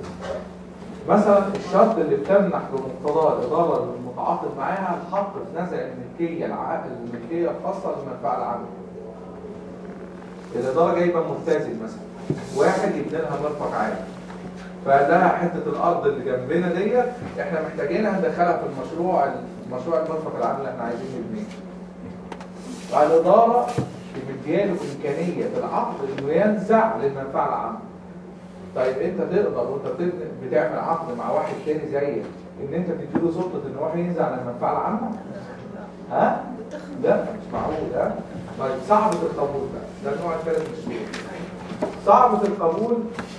مثلا الشرط اللي بتمنح بمقتضاه الإدارة المتعاقد معاها الحق في نزع الملكية الع- الملكية الخاصة للمنفعة العامة الإدارة جايبة مبتذل مثلا واحد يبني لها مرفق عام فقال لها حته الارض اللي جنبنا ديت احنا محتاجينها ندخلها في المشروع مشروع المرفق العام اللي احنا عايزين نبنيه فالاداره مدياله امكانيه في العقد انه ينزع للمنفعه العامه طيب انت تقدر وانت بتبني- بتعمل عقد مع واحد تاني زيك ان انت تديله سلطه ان هو ينزع للمنفعه العامه ها لا مش معقول ها طيب صعبة القبول بقى ده النوع الثالث من الشروط صعبة القبول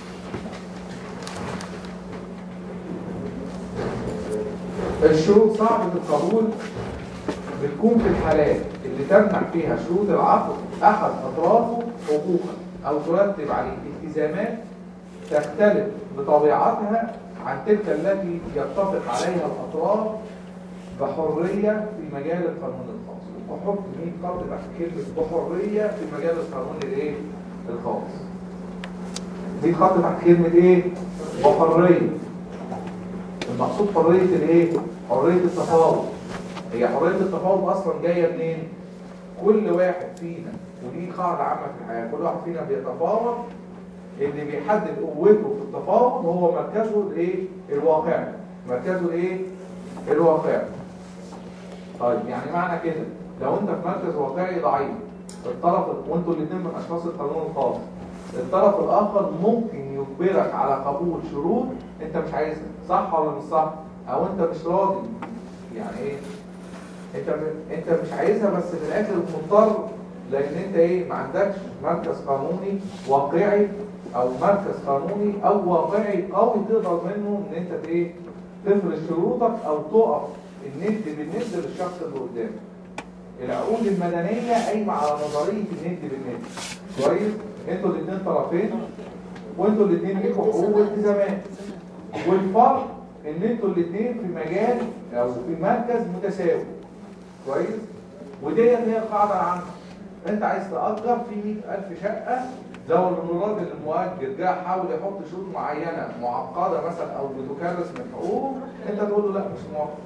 الشروط صعبة القبول بتكون في الحالات اللي تمنع فيها شروط العقد أحد أطرافه حقوقا أو ترتب عليه التزامات تختلف بطبيعتها عن تلك التي يتفق عليها الأطراف بحرية في مجال القانون الخاص وحط 100 خط تحت كلمة بحرية في مجال القانون الايه الخاص 100 خط تحت كلمة ايه بحرية المقصود حرية الايه حرية التفاوض هي حرية التفاوض اصلا جاية منين كل واحد فينا ودي قاعدة عامة في الحياة كل واحد فينا بيتفاوض اللي بيحدد قوته في التفاوض هو مركزه الايه الواقعي مركزه الايه الواقعي طيب يعني معنى كده لو انت في مركز واقعي ضعيف الطرف وانتوا الاثنين من اشخاص القانون الخاص الطرف الاخر ممكن يجبرك على قبول شروط انت مش عايزها صح ولا مش صح او انت مش راضي يعني ايه انت م- انت مش عايزها بس في الاخر مضطر لان انت ايه ما عندكش مركز قانوني واقعي او مركز قانوني او واقعي قوي تقدر منه ان انت ايه تفرض شروطك او تقف الند بالند للشخص اللي قدامك العقود المدنيه قايمه على نظريه الند بالند كويس انتوا الاثنين طرفين وانتوا الاثنين ليكوا حقوق والتزامات والفرق ان انتوا الاثنين في مجال او في مركز متساوي كويس وديت هي القاعده العامه انت عايز تأجر في 100000 شقه لو الراجل المؤجر جه حاول يحط شروط معينه معقده مثلا او بتكرس من حقوقه انت تقول له لا مش موافق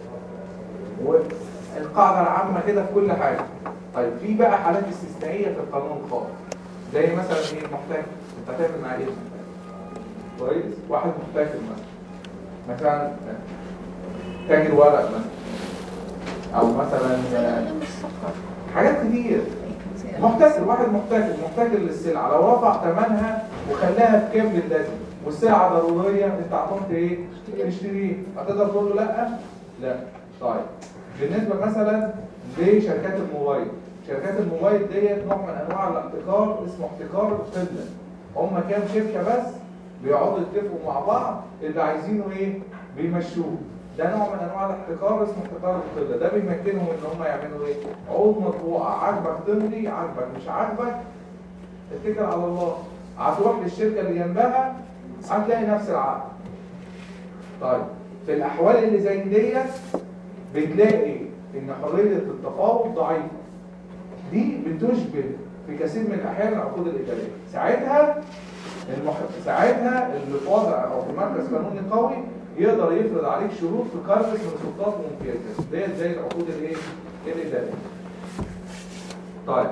والقاعده العامه كده في كل حاجه طيب في بقى حالات استثنائيه في القانون الخاص زي مثلا ايه محتاج انت هتعمل معاه ايه كويس واحد محتاج مثلا مثلا تاجر ورق مثلا او مثلا حاجات كتير محتكر واحد محتكر محتكر للسلعه لو رفع ثمنها وخلاها بكام لازم والسلعه ضروريه انت عطمت ايه؟ تشتريه هتقدر تقول له لا؟ لا طيب بالنسبه مثلا لشركات الموبايل شركات الموبايل ديت نوع من انواع الاحتكار اسمه احتكار القله هم كام شركه بس بيقعدوا يتفقوا مع بعض اللي عايزينه ايه؟ بيمشوه ده نوع من انواع الاحتكار اسمه احتكار القله ده بيمكنهم ان هم يعملوا ايه؟ عقود مطبوعه عاجبك تمضي عاجبك مش عاجبك اتكل على الله هتروح للشركه اللي جنبها هتلاقي نفس العقد طيب في الاحوال اللي زي ديت بتلاقي ان حريه التفاوض ضعيفه دي بتشبه في كثير من الاحيان العقود الاداريه ساعتها المح... ساعتها اللي في وضع او في مركز قانوني قوي يقدر يفرض عليك شروط تكرس من سلطات وامتيازات ديت زي العقود الايه الاداريه طيب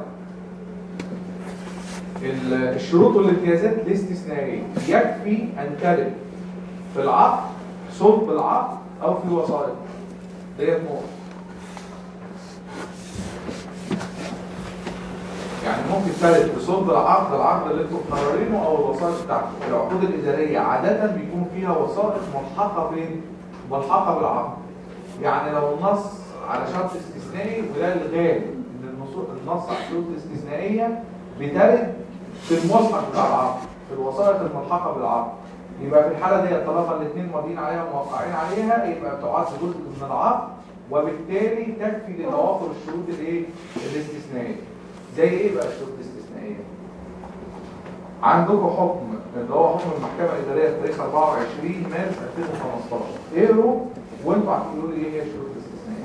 ال- الشروط والامتيازات الاستثنائيه يكفي ان ترد في العقد صلب العقد او في وسائط ديت نقطه يعني ممكن ترد بصلب العقد العقد اللي انتم مقررينه او الوسائط بتاعته العقود الاداريه عاده بيكون فيها وسائط ملحقه فين ملحقه بالعقد يعني لو النص على شرط استثنائي وده الغالب ان النصوص النص على الشروط الاستثنائيه بترد في المصحف بتاع العقد في الوسائط الملحقه بالعقد يبقى في الحاله دي طالما الاثنين ماضيين عليها وموقعين عليها يبقى تعد جزء من العقد وبالتالي تكفي لتوافر الشروط الايه الاستثنائيه زي ايه بقى الشروط الاستثنائيه عندكم حكم اللي هو حكم المحكمه الاداريه في تاريخ 24 مارس 2015 اقروا وانتوا هتقولوا لي ايه هي الشروط الاستثنائيه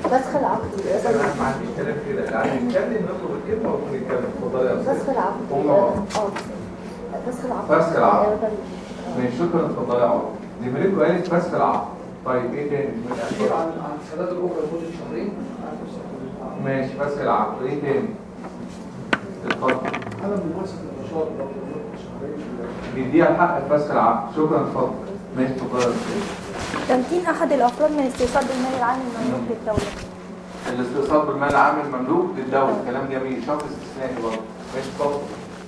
فسخ العقد انا ما عنديش كلام كده اللي عايز يتكلم نطلب الكلمه ونكون نتكلم اتفضلي يا فسخ استاذ العقد هم اه فسخ العقد فسخ العقد. إجابة لي. ماشي شكرا اتفضلي يا عمر زميلتكم قالت فسخ العقد طيب ايه تاني التأخير عن عن سداد الأجرة لمدة شهرين ماشي فسخ العقد ايه تاني اتفضل عدم ممارسة النشاط لو لمدة شهرين بيديها الحق في فسخ العقد شكرا اتفضل ماشي اتفضل يا أستاذ. تمكين أحد الأفراد من استيصال المال العام المملوك للدولة الاستئصال بالمال العام المملوك للدولة كلام جميل شرط استثنائي برضه ماشي اتفضل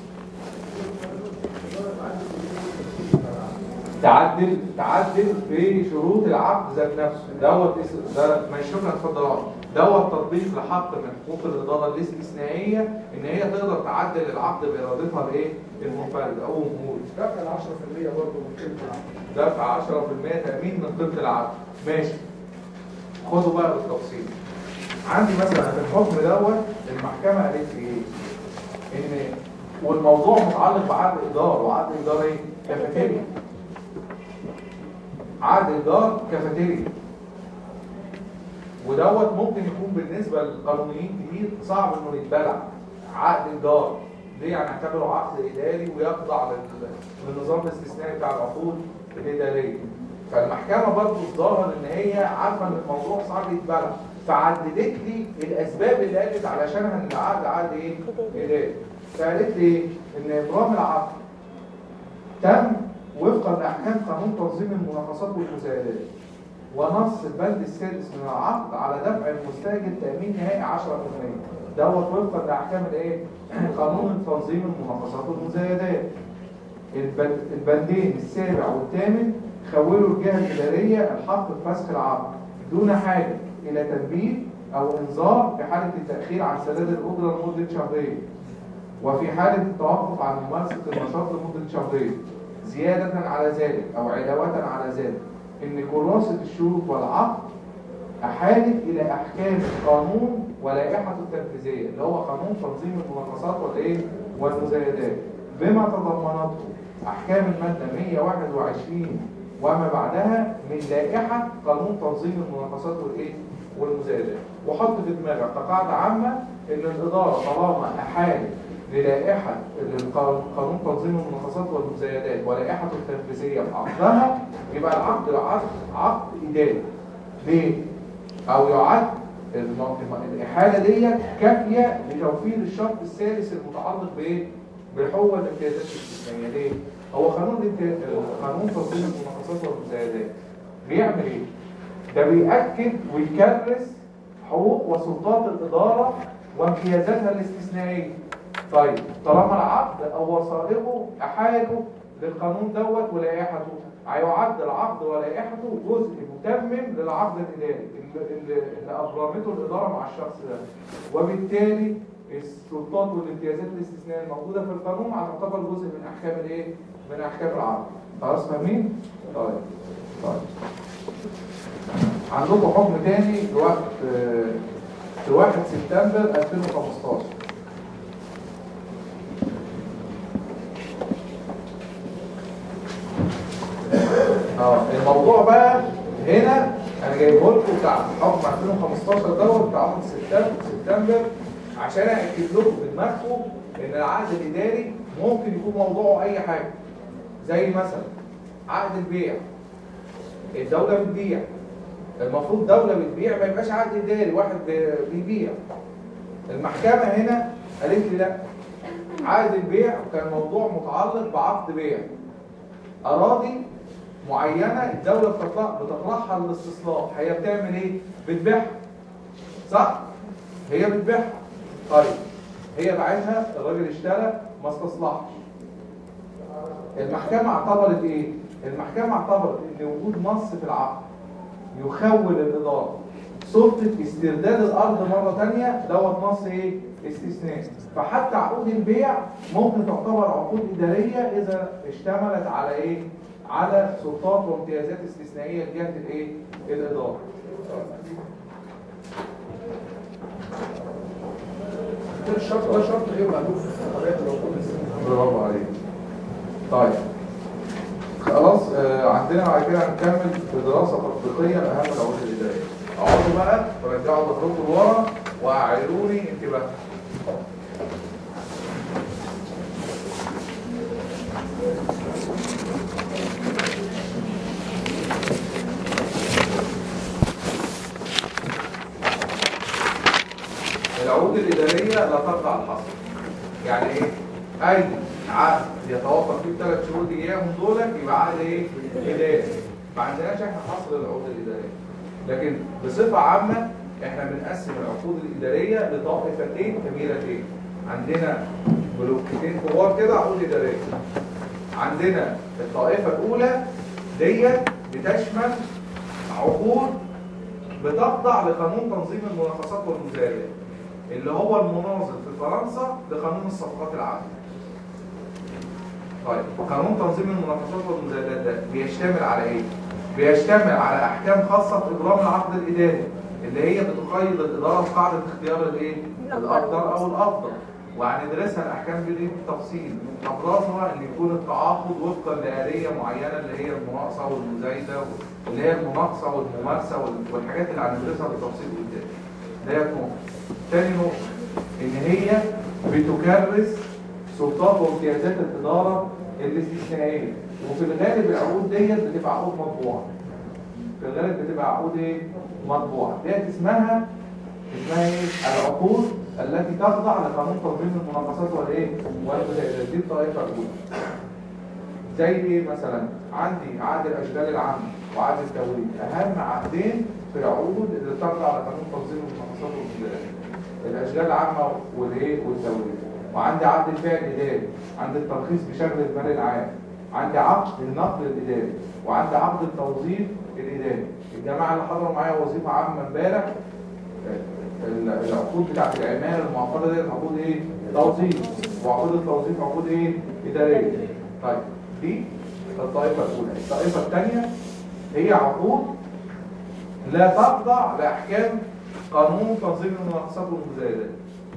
تعدل تعدل في شروط العقد ذات نفسه دوت اس- ده ماشي شكرا اتفضل يا عمر. دوت تطبيق لحق من حقوق الاداره الاستثنائيه ان هي تقدر تعدل العقد بارادتها الايه المنفرده او جمهور دفع ال 10% برضه من قيمة العقد دفع 10% تامين من قيمه العقد ماشي خدوا بقى بالتفصيل عندي مثلا في الحكم دوت المحكمه قالت لي ايه ان والموضوع متعلق بعقد ايجار وعقد ايجار ايه كافيتيريا عقد ايجار كافيتيريا ودوت ممكن يكون بالنسبه للقانونيين كتير صعب انه يتبلع عقد ايجار ليه يعني اعتبره عقد اداري ويخضع لل- للنظام الاستثنائي بتاع العقود الاداريه فالمحكمه برضه الظاهر ان هي عارفه ان الموضوع صعب يتبلع فعددت لي الاسباب اللي قالت علشانها ان العقد عقد ايه؟ اداري فقالت لي ان ابرام العقد تم وفقا لاحكام قانون تنظيم المناقصات والمزايدات ونص البند السادس من العقد على دفع المستاجر تامين نهائي 10% دوت وفقا لاحكام الايه؟ قانون تنظيم المناقصات والمزايدات البند- البندين السابع والثامن خولوا الجهه الاداريه الحق في فسخ العقد دون حاجه الى تنبيه او انذار في حاله التاخير عن سداد الاجره لمده شهرين وفي حالة التوقف عن ممارسة النشاط لمدة شهرين زيادة على ذلك أو علاوة على ذلك إن كراسة الشروط والعقد أحالت إلى أحكام القانون ولائحة التنفيذية اللي هو قانون تنظيم المناقصات والإيه والمزايدات بما تضمنته أحكام المادة 121 وما بعدها من لائحة قانون تنظيم المناقصات والإيه والمزايدات وحط في دماغك كقاعدة عامة إن الإدارة طالما أحالت للائحة قانون تنظيم المناقصات والمزايدات ولائحة التنفيذية في عقدها يبقى العقد عقد عقد إداري ليه؟ أو يعد الم- الم- الإحالة دي كافية لتوفير الشرط الثالث المتعلق بإيه؟ بالحقوق والامتيازات الاستثنائية ليه؟ هو قانون الامتياز- قانون تنظيم المناقصات والمزايدات بيعمل إيه؟ ده بيأكد ويكرس حقوق وسلطات الإدارة وامتيازاتها الاستثنائية طيب طالما العقد أو وثائقه أحالوا للقانون دوت ولائحته هيعد العقد ولائحته جزء متمم للعقد الإداري اللي, اللي اللي أبرمته الإدارة مع الشخص ده وبالتالي السلطات والامتيازات الاستثنائية الموجودة في القانون هتعتبر جزء من أحكام الإيه؟ من أحكام العقد خلاص فاهمين؟ طيب طيب عندكم حكم تاني لوقت آه، في 1 سبتمبر 2015 اه الموضوع بقى هنا انا جايبه لكم بتاع حكم 2015 دوت بتاع 1 سبتمبر سبتمبر عشان اكد لكم بدماغكم ان العقد الاداري ممكن يكون موضوعه اي حاجه زي مثلا عقد البيع الدوله بتبيع المفروض دولة بتبيع ما يبقاش عقد إداري واحد بي- بيبيع المحكمة هنا قالت لي لا عقد البيع كان موضوع متعلق بعقد بيع أراضي معينة الدولة بتطلع بتطلعها للاستصلاح هي بتعمل إيه؟ بتبيعها صح؟ هي بتبيعها طيب هي باعتها الراجل اشترى ما استصلحش المحكمة اعتبرت إيه؟ المحكمة اعتبرت إن وجود نص في العقد يخول الإدارة سلطة استرداد الأرض مرة تانية دوت نص إيه؟ استثناء فحتى عقود البيع ممكن تعتبر عقود إدارية إذا اشتملت على إيه؟ على سلطات وامتيازات استثنائية لجهة الإيه؟ الإدارة ده الشرط ده شرط غير مألوف في طبيعة العقود الإسلامية. برافو عليك طيب خلاص آه، عندنا بعد كده هنكمل في دراسة تطبيقية لأهم العقود الإدارية اقعدوا بقى ارجعوا ظهركم لورا واعيروني انتباه العقود الإدارية لا تخضع للحصر يعني ايه؟ أي عقد يتوفر فيه الثلاث شهور دي اياهم دولت يبقى عقد ايه؟ إداري ما عندناش احنا حصر العقود الإدارية لكن بصفة عامة احنا بنقسم العقود الإدارية لطائفتين كبيرتين عندنا بلوكتين كبار كده عقود إدارية عندنا الطائفة الأولى ديت بتشمل عقود بتخضع لقانون تنظيم المناقصات والمزايدات اللي هو المناظر في فرنسا لقانون الصفقات العامة. طيب قانون تنظيم المناقصات والمزايدات ده بيشتمل على ايه؟ بيشتمل على احكام خاصة في اجرام العقد الاداري اللي هي بتقيد الادارة بقاعدة اختيار الايه؟ الافضل او الافضل وهندرسها الاحكام دي بالتفصيل ابرزها ان يكون التعاقد وفقا لآلية معينة اللي هي المناقصة والمزايدة اللي هي المناقصة والممارسة وال- والحاجات اللي هندرسها بالتفصيل قدام. ده نقطة. تاني نقطة إن هي بتكرس سلطات وامتيازات الإدارة الاستثنائية وفي الغالب العقود ديت بتبقى عقود مطبوعة. في الغالب بتبقى عقود إيه؟ مطبوعة. ديت اسمها اسمها إيه؟ العقود التي تخضع لقانون تنظيم المناقصات والإيه؟ والمزايدات دي الطائفة الأولى. زي ايه مثلا عندي عقد الاشغال العامه وعقد التوريد اهم عقدين في العقود اللي تخضع على قانون تنظيم المناقصات والمزايدات الاشغال العامه والايه والتوريد وعندي عقد البيع الاداري عندي الترخيص بشغل المال العام عندي عقد النقل الاداري وعندي عقد التوظيف الاداري الجماعه اللي حضروا معايا وظيفه عامه امبارح ال- العقود بتاعت العماله المعقده دي عقود ايه؟ توظيف وعقود التوظيف عقود ايه؟ اداريه طيب دي الطائفه الاولى الطائفه الثانيه هي عقود لا تخضع لاحكام قانون تنظيم المناقصات والمزايدات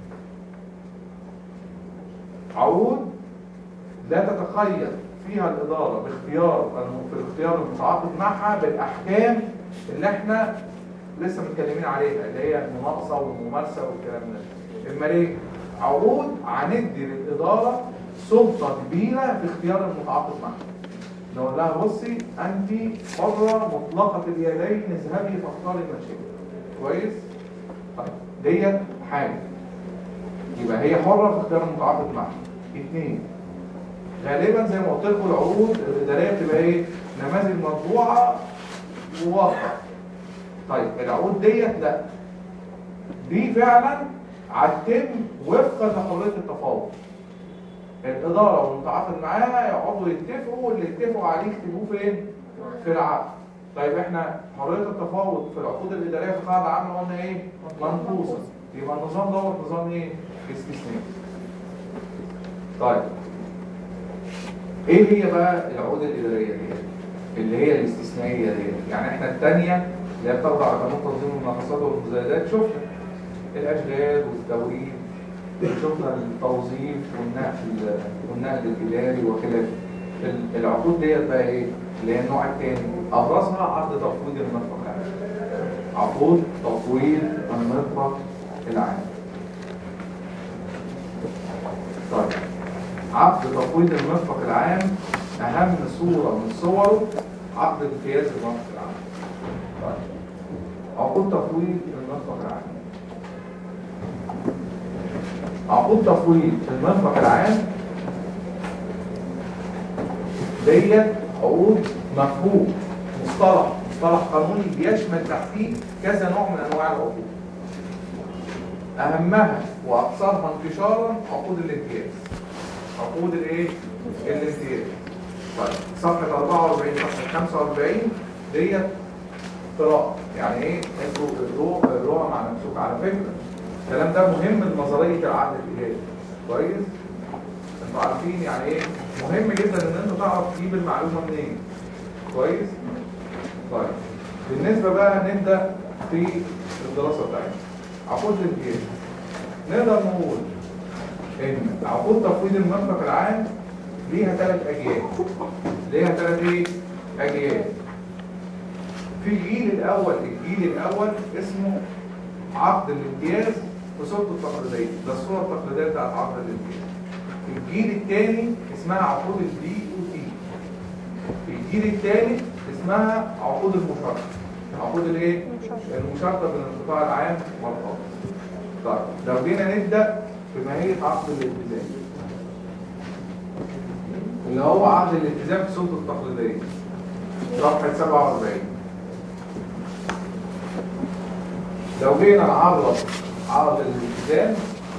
عقود لا تتخيل فيها الإدارة باختيار في الاختيار المتعاقد معها بالأحكام اللي احنا لسه متكلمين عليها اللي هي المناقصة والممارسة والكلام ده اما ليه؟ عقود هندي للإدارة سلطة كبيرة في اختيار المتعاقد معها نقول لها بصي أنت حرة مطلقة اليدين اذهبي فاختاري ما شئت كويس؟ طيب ديت حاجة يبقى هي حرة في اختيار المتعاقد معها اثنين غالبا زي ما قلت لكم العقود الاداريه بتبقى ايه نماذج مطبوعه وواقع طيب العقود ديت لا دي فعلا هتتم وفقا لحريه التفاوض الاداره والمتعاقد معاها يقعدوا يتفقوا واللي اتفقوا عليه يكتبوه فين في العقد طيب احنا حريه التفاوض في العقود الاداريه في قاعده عامه قلنا ايه منقوصه يبقى النظام دوت نظام ايه استثنائي طيب ايه هي بقى العقود الاداريه دي اللي هي الاستثنائيه دي يعني احنا الثانيه اللي هي بتخضع لقانون تنظيم المناقصات والمزايدات شفنا الاشغال والتوريد شفنا التوظيف والنقل والنقل الاداري وخلافه ال- العقود ديت بقى ايه اللي هي النوع الثاني ابرزها عقد تفويض المرفق العام عقود تفويض المرفق العام طيب عقد تفويض المرفق العام أهم صورة من صوره عقد امتياز المرفق العام طيب عقود تفويض المرفق العام عقود تفويض المرفق العام ديت عقود مفهوم مصطلح مصطلح قانوني بيشمل تحتيه كذا نوع من انواع العقود اهمها واكثرها انتشارا عقود الامتياز عقود الايه الامتياز طيب صفحه 44 صفحه 45 ديت قراءه يعني ايه انتوا الرو- الرؤى مع نفسك على فكره الكلام ده مهم لنظريه العقد الاداري كويس انتوا عارفين يعني ايه مهم جدا ان انت تعرف تجيب المعلومه منين كويس طيب بالنسبه بقى نبدا في الدراسه بتاعتنا عقود الامتياز نقدر نقول ان عقود تفويض المرفق العام ليها ثلاث اجيال ليها ثلاث ايه اجيال في الجيل الاول الجيل الاول اسمه عقد الامتياز في صورته التقليديه ده الصوره التقليديه بتاعت عقد الامتياز الجيل الثاني اسمها عقود البي او تي الجيل الثالث اسمها عقود المشاركه عقود الايه المشاركه بين القطاع العام والخاص طيب لو جينا نبدا بماهيه عقد الالتزام اللي هو عقد الالتزام في صورته التقليديه صفحه 47 لو جينا نعرض عقد الالتزام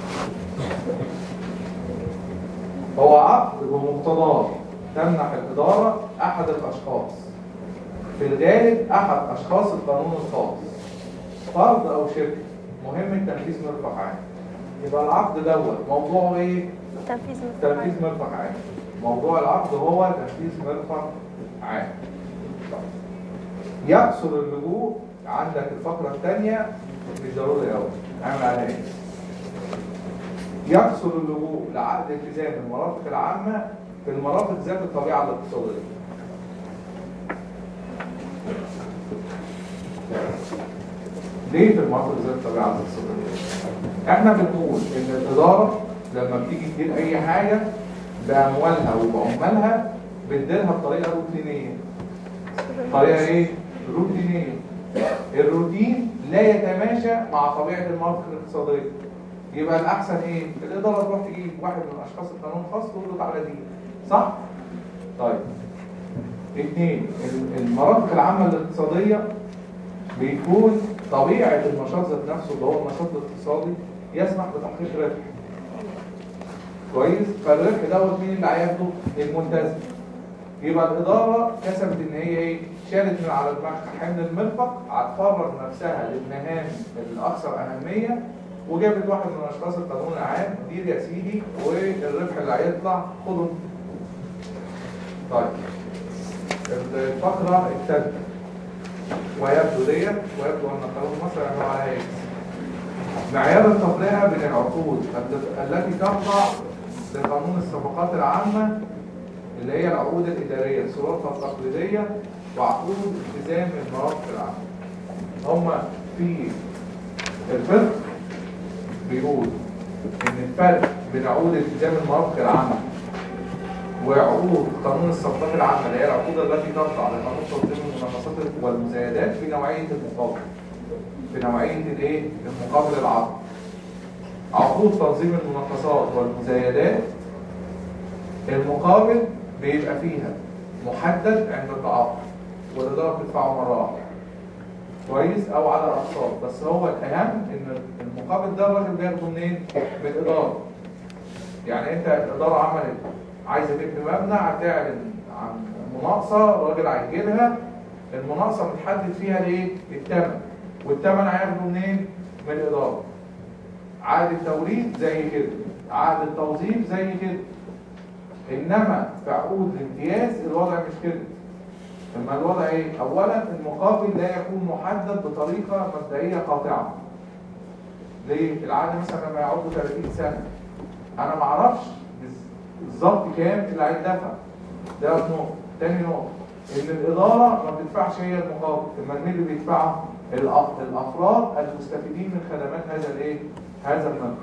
هو عقد بمقتضاه تمنح الإدارة أحد الأشخاص في الغالب أحد أشخاص القانون الخاص فرد أو شركة مهم تنفيذ مرفق عام يبقى العقد دوت موضوعه إيه؟ تنفيذ تنفيذ مرفق عام موضوع العقد هو تنفيذ مرفق عام يقصر اللجوء عندك الفقرة الثانية مش ضروري قوي اعمل عليها ايه يقصر اللجوء لعقد التزام المرافق العامة في المرافق ذات الطبيعة الاقتصادية ليه في المرافق ذات الطبيعة الاقتصادية؟ احنا بنقول ان الإدارة لما بتيجي تدير أي حاجة بأموالها وبعمالها بتديرها بطريقة روتينية طريقة ايه؟ روتينية الروتين لا يتماشى مع طبيعة المرافق الاقتصادية يبقى الأحسن ايه؟ الإدارة تروح تجيب واحد من أشخاص القانون الخاص تقول له تعالى دي صح؟ طيب اثنين ال- المرافق العامة الاقتصادية بيكون طبيعة النشاط ذات نفسه اللي هو النشاط الاقتصادي يسمح بتحقيق ربح كويس فالربح دوت مين اللي هياخده الملتزم يبقى الإدارة كسبت إن هي إيه؟ شالت من على دماغها حمل المرفق هتفرغ نفسها للمهام الأكثر أهمية وجابت واحد من أشخاص القانون العام دير يا سيدي والربح اللي هيطلع خده طيب الفقرة الثالثة ويبدو ديت ويبدو أن قانون مصر يعمل عليها إيه؟ معيار التفرقة بين العقود الت- التي تخضع لقانون الصفقات العامة اللي هي العقود الإدارية صورتها التقليدية وعقود التزام المرافق العامة هما في الفقه بيقول إن الفرق بين عقود التزام المرافق العامة وعقود قانون الصفقات العامة اللي هي العقود التي تخضع لقانون تنظيم المناقصات والمزايدات في نوعية المقابل في نوعية الايه؟ المقابل العقد عقود تنظيم المناقصات والمزايدات المقابل بيبقى فيها محدد عند التعاقد والإدارة بتدفعه مرة واحدة كويس أو على الأقساط بس هو الأهم إن المقابل ده الراجل بياخده منين؟ من الإدارة يعني أنت الإدارة عملت عايزة تبني مبنى هتعلن عن مناقصة الراجل هيجيلها المناقصة متحدد فيها الايه؟ الثمن والثمن هياخده منين؟ من الإدارة عقد التوريد زي كده عقد التوظيف زي كده انما في عقود الامتياز الوضع مش كده اما الوضع ايه اولا المقابل لا يكون محدد بطريقه مبدئيه قاطعه ليه العقد مثلا لما يعود 30 سنه انا ما اعرفش بالظبط كام اللي هيدفع ده نقطه تاني نقطه ان الاداره ما بتدفعش هي المقابل اما مين اللي بيدفعه الأ- الافراد المستفيدين من خدمات هذا الايه هذا المبنى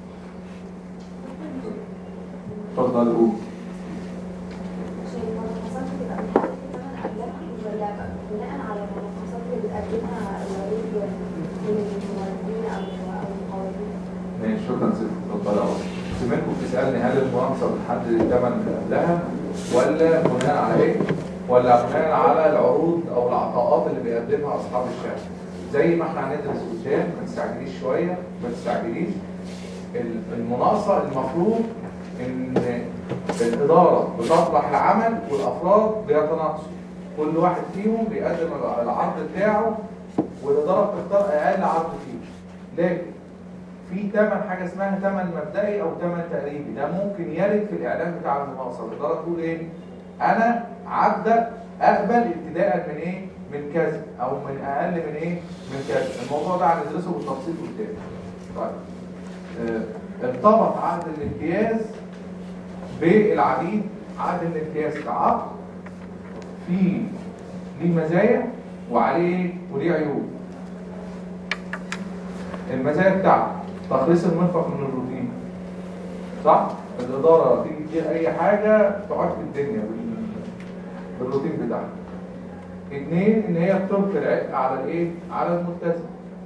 اتفضل قول عشان المناقصات بتبقى محددة ثمن قبلها ولا بناء على المناقصات اللي بتقدمها العروض من الموردين او او المقاولين ماشي شكرا ست اتفضل يا عمر. سمعتكم بتسالني هل المناقصه بتحدد الثمن اللي قبلها ولا بناء على ايه؟ ولا بناء على العروض او العطاءات اللي بيقدمها اصحاب الشركه زي ما احنا هندرس قدام ما تستعجليش شويه ما تستعجليش ال- المناقصه المفروض ان الاداره بتطرح العمل والافراد بيتناقصوا كل واحد فيهم بيقدم العرض بتاعه والاداره بتختار اقل عرض فيه لكن في ثمن حاجه اسمها ثمن مبدئي او ثمن تقريبي ده ممكن يرد في الاعلان بتاع المناقصه الاداره تقول ايه انا عبدا اقبل ابتداء من ايه من كذا او من اقل من ايه من كذا الموضوع ده هندرسه بالتفصيل قدام طيب آه، ارتبط عقد الامتياز بالعديد عقد الامتياز كعقد فيه ليه مزايا وعليه وليه عيوب المزايا بتاعته تخليص المرفق من الروتين صح؟ الإدارة تيجي تدير أي حاجة تعك الدنيا بال- بالروتين بتاعها اتنين إن هي بتلقي العبء على الإيه؟ على الملتزم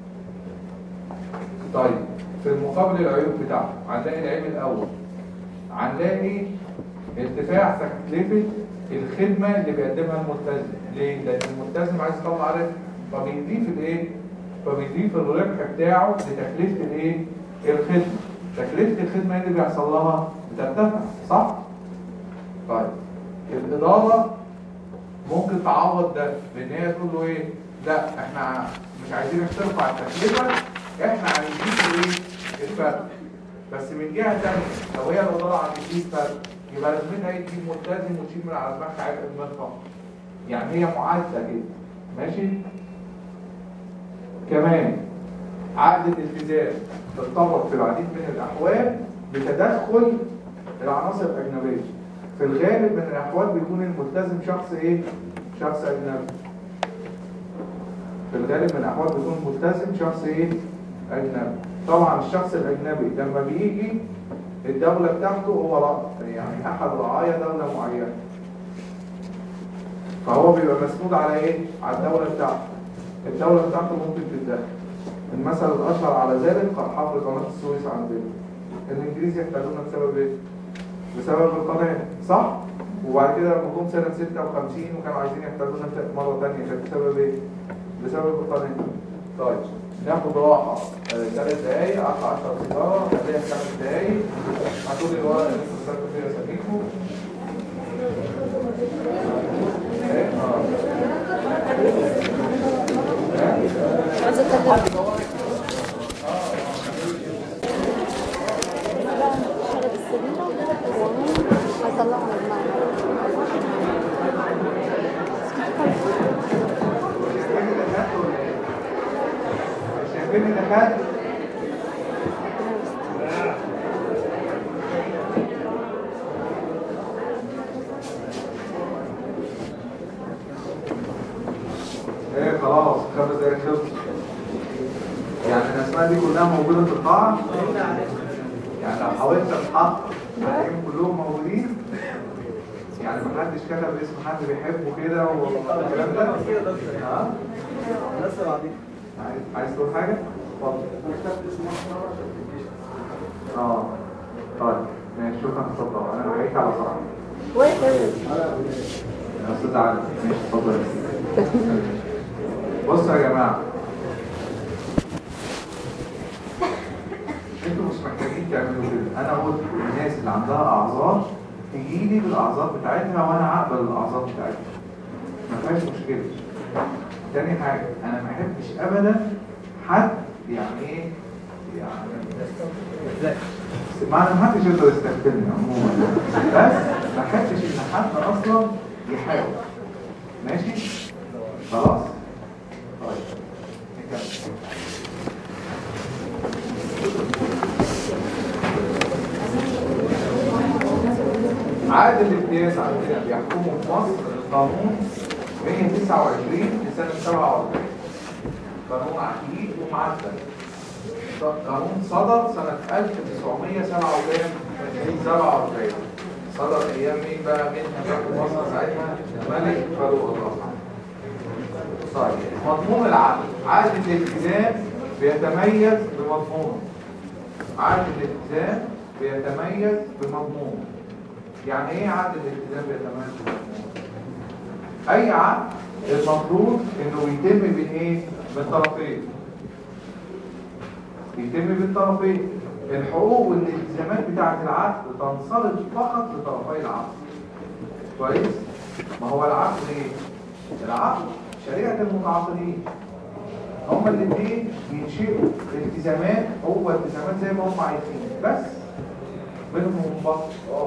طيب في المقابل العيوب بتاعته هنلاقي العيب الأول هنلاقي ارتفاع تكلفة الخدمة اللي بيقدمها الملتزم ليه؟ لأن الملتزم عايز يطلع ربح فبيضيف الإيه؟ فبيضيف الربح بتاعه لتكلفة الإيه؟ الخدمة تكلفة الخدمة اللي بيحصل لها بترتفع صح؟ طيب الإدارة ممكن تعوض ده بإن هي تقول له إيه؟ لا إحنا مش عايزينك ترفع التكلفة إحنا عايزين إيه؟ الفرق بس من جهة تانية لو هي الإدارة عايزين فرق يبقى لازمتها إيه تجيب ملتزم وتشيل من على دماغها عبء المرفق يعني هي معادلة كده ماشي؟ كمان عقد الالتزام ترتبط في العديد من الأحوال بتدخل العناصر الأجنبية في الغالب من الأحوال بيكون الملتزم شخص إيه؟ شخص أجنبي في الغالب من الأحوال بيكون الملتزم شخص إيه؟ أجنبي طبعا الشخص الأجنبي لما بيجي الدولة بتاعته هو رأ- يعني أحد رعايا دولة معينة فهو بيبقى مسنود على إيه؟ على الدولة بتاعته الدولة بتاعته ممكن تتدخل المثل الأشهر على ذلك حفر قناة السويس عندنا الإنجليز يحتلونا بسبب إيه؟ بسبب القناة صح؟ وبعد كده لما جم سنة 56 وكانوا عايزين يحتلونا تا- مرة تانية كانت بسبب إيه؟ بسبب القناة طيب ناخد راحة ثلاث دقايق أقطع 10 سيجارة خليها خمس دقايق هتقول لي الورقة اللي لسه بتاكل فيها سميكو إيه؟ آه. عايزة أتكلم شرب السبيلة وهيطلعوا الماء شايفين اللي خدته ولا إيه؟ شايفين اللي خدته؟ ايه خلاص خمس دقايق خلص يعني الاسماء دي كلها موجوده في القاعه يعني لو حاولت تتحقق عليهم كلهم موجودين يعني ما حدش كتب اسم حد بيحبه كده والكلام ده ها عايز عايز تقول حاجه اتفضل اه طيب ماشي شكرا اتفضل انا بحكي على صراحه يا استاذ علي ماشي اتفضل يا سيدي. بصوا يا جماعه انتوا مش محتاجين تعملوا كده انا قلت الناس اللي عندها اعذار تجي لي بالاعذار بتاعتها وانا هقبل الاعذار بتاعتها ما فيهاش مشكله تاني حاجه انا ما احبش ابدا حد يعني ايه يعني ما ما حدش يقدر يستخدمني عموما بس ما احبش ان حد اصلا يحاول ماشي خلاص طيب نكمل عقد الامتياز عندنا بيحكمه في مصر القانون 129 لسنة 47 قانون عتيق ومعدل قانون صدر سنة 1947 صدر أيام مين بقى مين هناك مصر ساعتها ملك فاروق الله طيب مضمون العقد عقد الالتزام بيتميز بمضمونه عقد الالتزام بيتميز بمضمونه يعني ايه عقد الالتزام بيتميز بمضمونه اي عقد المفروض انه يتم بين ايه من طرفين يتم بالطرفين الحقوق والالتزامات بتاعه العقد تنصرف فقط لطرفي العقد كويس ما هو العقد ايه العقد شريعه المتعاقدين هما الاثنين بينشئوا التزامات هو التزامات زي ما هم عايزين بس بينهم وبين بعض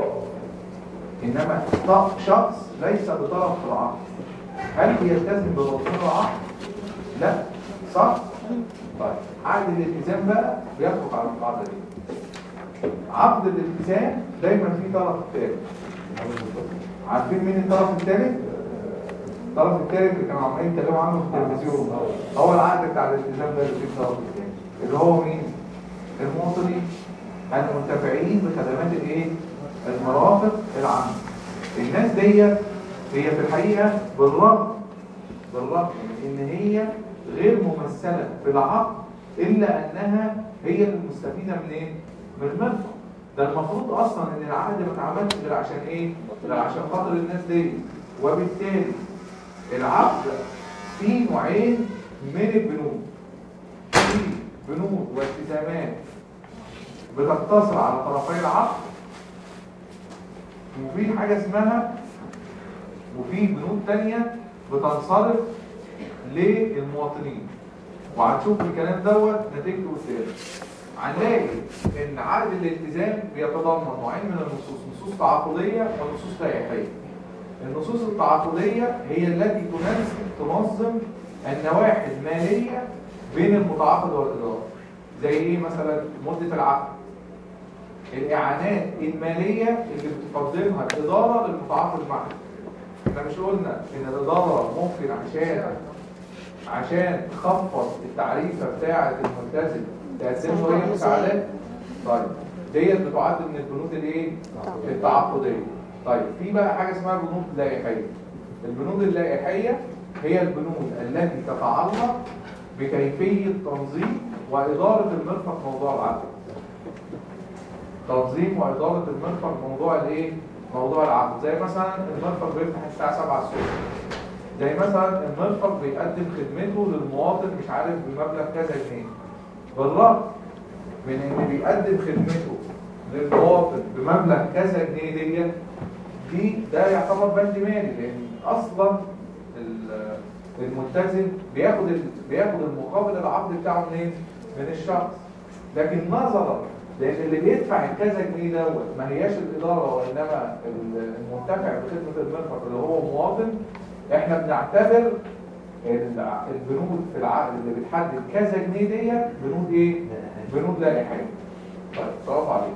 انما ط- شخص ليس بطرف في العقد هل بيلتزم بمضمون العقد لا صح طيب عقد الالتزام بقى بيطبق على القاعده دي عقد الالتزام دايما فيه طرف ثالث عارفين مين الطرف الثالث الطرف الثالث اللي كانوا عمالين يتكلموا عنه في التلفزيون هو العقد بتاع الالتزام ده اللي فيه الطرف الثالث اللي هو مين؟ المواطنين المنتفعين بخدمات الايه؟ المرافق العامة الناس دي هي في الحقيقة بالرغم بالرغم من ان هي غير ممثلة في العقد الا انها هي المستفيدة من ايه؟ من المنفعة ده المفروض اصلا ان العقد ما اتعملش غير عشان ايه؟ غير عشان خاطر الناس دي وبالتالي العقد فيه نوعين من البنود في بنود والتزامات بتقتصر على طرفي العقد وفي حاجة اسمها وفي بنود تانية بتنصرف للمواطنين وهنشوف الكلام دوت نتيجته قدام هنلاقي ان عقد الالتزام بيتضمن نوعين من النصوص نصوص تعاقديه ونصوص لائحيه النصوص التعاقديه هي التي تنظم تنظم النواحي الماليه بين المتعاقد والاداره زي ايه مثلا مده العقد الاعانات الماليه اللي بتقدمها الاداره للمتعاقد معها احنا مش قلنا ان الاداره ممكن عشان عشان تخفض التعريفه بتاعه الملتزم تقدم له هي مساعدات طيب ديت بتعد من البنود الايه التعاقديه طيب في بقى حاجه اسمها بنود لائحيه البنود اللائحيه هي البنود التي تتعلق بكيفيه تنظيم واداره المرفق موضوع العقد تنظيم واداره المرفق موضوع الايه موضوع العقد زي مثلا المرفق بيفتح الساعه 7 الصبح زي مثلا المرفق بيقدم خدمته للمواطن مش عارف بمبلغ كذا جنيه بالرغم من ان بيقدم خدمته للمواطن بمبلغ كذا جنيه دي دي ده يعتبر بند مالي لان اصلا ال- الملتزم بياخد ال- بياخد المقابل العقد بتاعه منين؟ من الشخص لكن نظرا لان اللي بيدفع الكذا جنيه دوت ما هياش الاداره وانما ال- المنتفع بخدمه المرفق اللي هو مواطن احنا بنعتبر الع- البنود في العقد اللي بتحدد كذا جنيه دي بنود ايه؟ بنود لائحيه. طيب برافو عليك.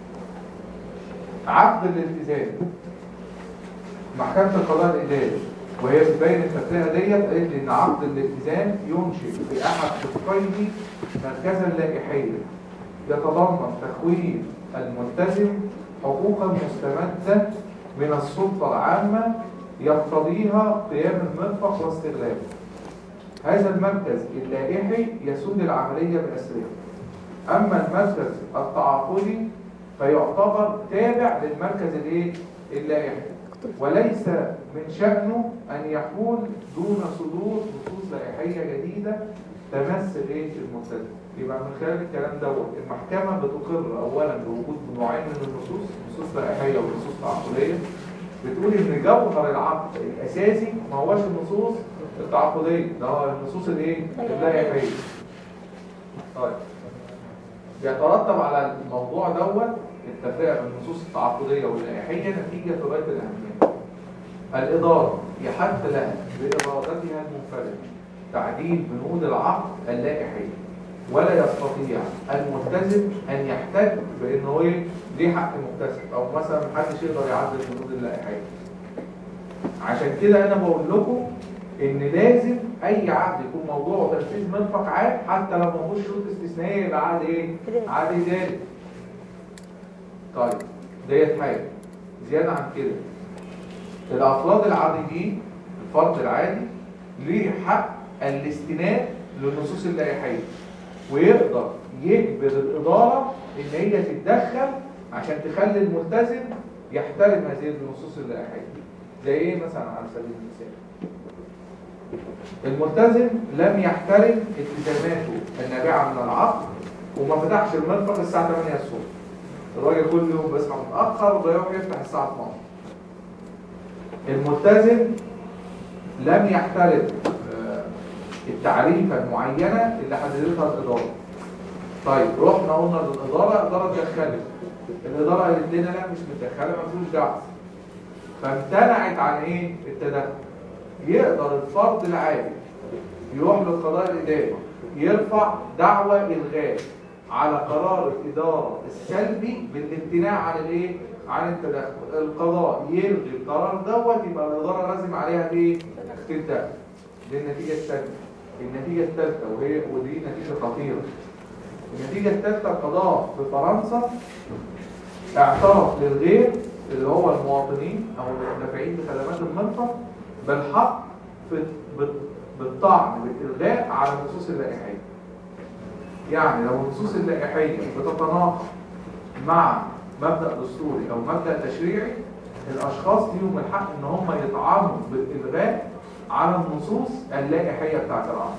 عقد الالتزام محكمة القضاء الإداري وهي بتبين التفرقة ديت قالت لي إن عقد الالتزام ينشئ في أحد شقيه مركزا لائحيا يتضمن تخويف الملتزم حقوقا مستمدة من السلطة العامة يقتضيها قيام المرفق واستغلاله. هذا المركز اللائحي يسود العملية بأسرها. أما المركز التعاقدي فيعتبر تابع للمركز الايه؟ اللائحي وليس من شأنه أن يحول دون صدور نصوص لائحية جديدة تمس الايه الملتزم يبقى من خلال الكلام دوت المحكمة بتقر أولا بوجود نوعين من النصوص نصوص لائحية ونصوص تعاقدية بتقول ان جوهر العقد الاساسي ما هوش النصوص التعاقديه ده هو النصوص الايه اللائحيه طيب يترتب على الموضوع دوت التفرقه بين النصوص التعاقديه واللائحيه نتيجه في غايه الاهميه الاداره يحق لها بارادتها المنفرده تعديل بنود العقد اللائحي ولا يستطيع الملتزم ان يحتج بانه ايه ليه حق مكتسب او مثلا محدش يقدر يعدل البنود اللائحيه عشان كده انا بقول لكم ان لازم اي عقد يكون موضوعه تنفيذ مرفق عام حتى لو ما فيهوش شروط استثنائيه يبقى عقد ايه عقد اداري طيب ديت حاجه زياده عن كده الافراد العاديين الفرد العادي ليه حق الاستناد للنصوص اللائحيه ويقدر يجبر الاداره ان هي تتدخل عشان تخلي الملتزم يحترم هذه النصوص اللائحيه زي ايه مثلا على سبيل المثال الملتزم لم يحترم التزاماته النابعه من العقد وما فتحش المرفق الساعه 8 الصبح الراجل كل يوم بيصحى متاخر ويروح يفتح الساعه 12 الملتزم لم يحترم آه، التعريفه المعينه اللي حددتها الاداره طيب رحنا قلنا للاداره الاداره اتدخلت الاداره قالت لنا لا مش متدخله مفيش دعوه فامتنعت عن ايه التدخل يقدر الفرد العادي يروح للقضاء الاداري يرفع دعوى الغاء على قرار الاداره السلبي بالامتناع عن الايه عن التدخل القضاء يلغي القرار دوت يبقى الاداره لازم عليها ايه تتدخل دي النتيجه الثانيه النتيجه الثالثه وهي ودي نتيجه خطيره النتيجة الثالثة القضاء في فرنسا اعترف للغير اللي هو المواطنين او المنتفعين بخدمات المنفى بالحق في بال- بالطعن بالالغاء على النصوص اللائحيه. يعني لو النصوص اللائحيه بتتناقض مع مبدا دستوري او مبدا تشريعي الاشخاص ليهم الحق ان هم يطعنوا بالالغاء على النصوص اللائحيه بتاعت العقد.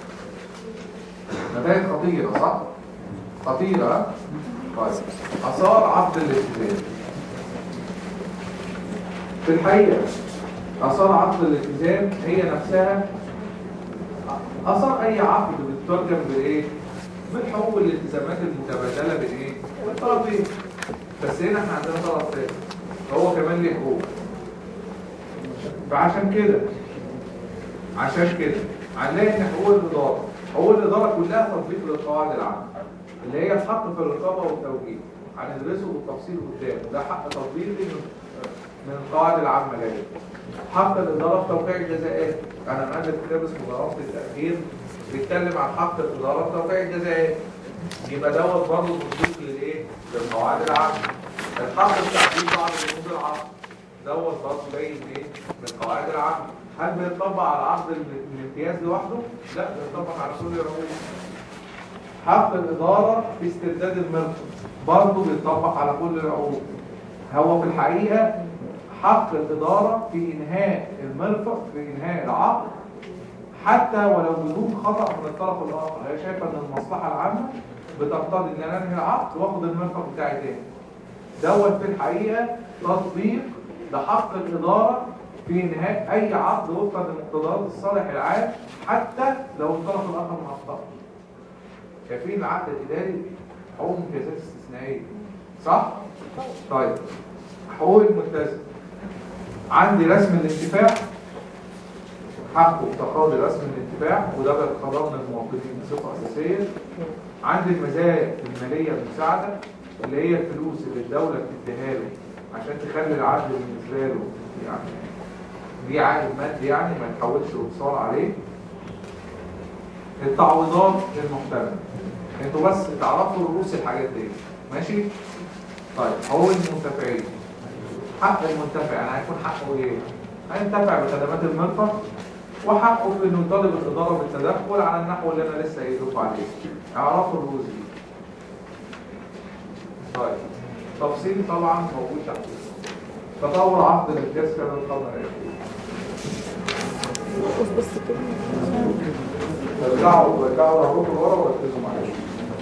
نتائج خطيره صح؟ خطيره ها؟ طيب اثار عقد الالتزام في الحقيقه اثار عقد الالتزام هي نفسها اثار اي عقد بتترجم بالايه؟ بالحقوق والالتزامات المتبادله بالايه؟ بالطرفين بس هنا احنا عندنا طرف ثالث هو كمان ليه حقوق فعشان كده عشان كده هنلاقي ان حقوق الاداره حقوق الاداره كلها تطبيق للقواعد العامه اللي هي الحق في الرقابه والتوجيه هندرسه بالتفصيل قدام ده حق تطبيقي من من القواعد العامه جايه حق الاداره في توقيع الجزاءات انا مؤلف كتاب اسمه ضريبه التاخير بيتكلم عن حق الاداره في توقيع الجزاءات يبقى دوت برضه تطبيق للايه؟ للقواعد العامه الحق في تعديل بعض بنود العقد دوت برضه جاي من ايه؟ من القواعد العامه هل بيطبق على عقد ال- الامتياز لوحده؟ لا بيطبق على كل العقود حق الإدارة في استرداد الملك برضه بيطبق على كل العقود هو في الحقيقة حق الإدارة في إنهاء المرفق في إنهاء العقد حتى ولو بدون خطأ من الطرف الآخر هي شايفة إن المصلحة العامة بتقتضي إن أنا أنهي العقد وآخد المرفق بتاعي تاني دوت في الحقيقة تطبيق لحق الإدارة في إنهاء أي عقد وفقا لمقتضيات الصالح العام حتى لو الطرف الآخر ما أخطأش شايفين العقد الاداري حقوق امتيازات استثنائيه صح طيب حقوق الملتزم عندي رسم الانتفاع حقه تقاضي رسم الانتفاع وده بيتقاضاه من المواطنين بصفه اساسيه عندي المزايا الماليه المساعده اللي هي الفلوس اللي الدوله بتديها له عشان تخلي العدل بالنسبه له يعني دي عائد مادي يعني ما يتحولش وصال عليه التعويضات المحتمله انتوا بس تعرفوا رؤوس الحاجات دي ماشي طيب حقوق المنتفعين حق المنتفع يعني هيكون حقه ايه هينتفع بخدمات المرفق وحقه في انه يطالب الاداره بالتدخل على النحو اللي انا لسه قايل لكم عليه اعرفوا الرؤوس دي طيب تفصيل طبعا موجود تحت تطور عقد الامتياز كان القرن العشرين بص بص كده ارجعوا ارجعوا ظهركم لورا وركزوا معايا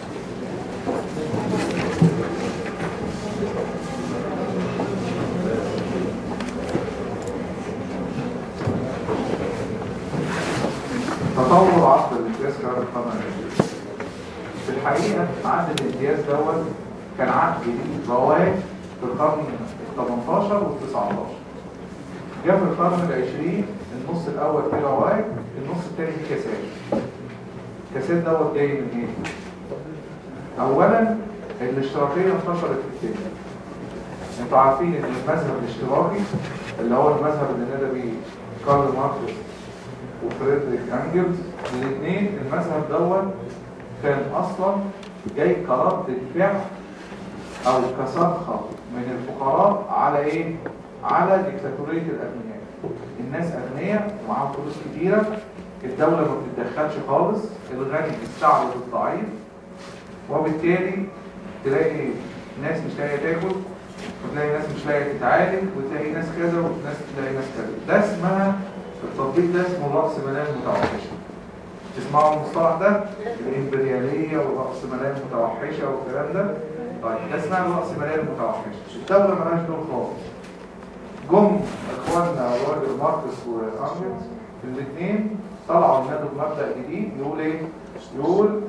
تطور عقد الامتياز كان القرن العشرين في الحقيقة عقد الامتياز دوت كان عقد ليه رواج في القرن ال 18 وال 19 جاء في القرن العشرين النص الأول فيه رواج النص الثاني فيه كساد كساد دوت جاي من ايه؟ أولا الاشتراكية انتشرت في الدنيا انتوا عارفين ان المذهب الاشتراكي اللي هو المذهب اللي نادى بيه كارل ماركس وفريدريك انجلز الاثنين المذهب دوت كان اصلا جاي كرد فعل او كصرخه من الفقراء على ايه؟ على ديكتاتوريه الاغنياء الناس اغنياء ومعاهم فلوس كتيره الدوله ما بتتدخلش خالص الغني بيستعرض الضعيف وبالتالي تلاقي ناس مش لاقيه تاكل وتلاقي ناس مش لاقيه تتعالج وتلاقي ناس كذا وناس تلاقي ناس كذا ده اسمها التطبيق ده اسمه الرأسمالية المتوحشة تسمعوا المصطلح ده الإمبريالية والرأسمالية المتوحشة والكلام ده طيب ده اسمها الرأسمالية المتوحشة الدولة مالهاش دور خالص جم اخواننا راجل ماركس وانجلز الاثنين طلعوا ينادوا بمبدأ جديد يقول ايه؟ يقول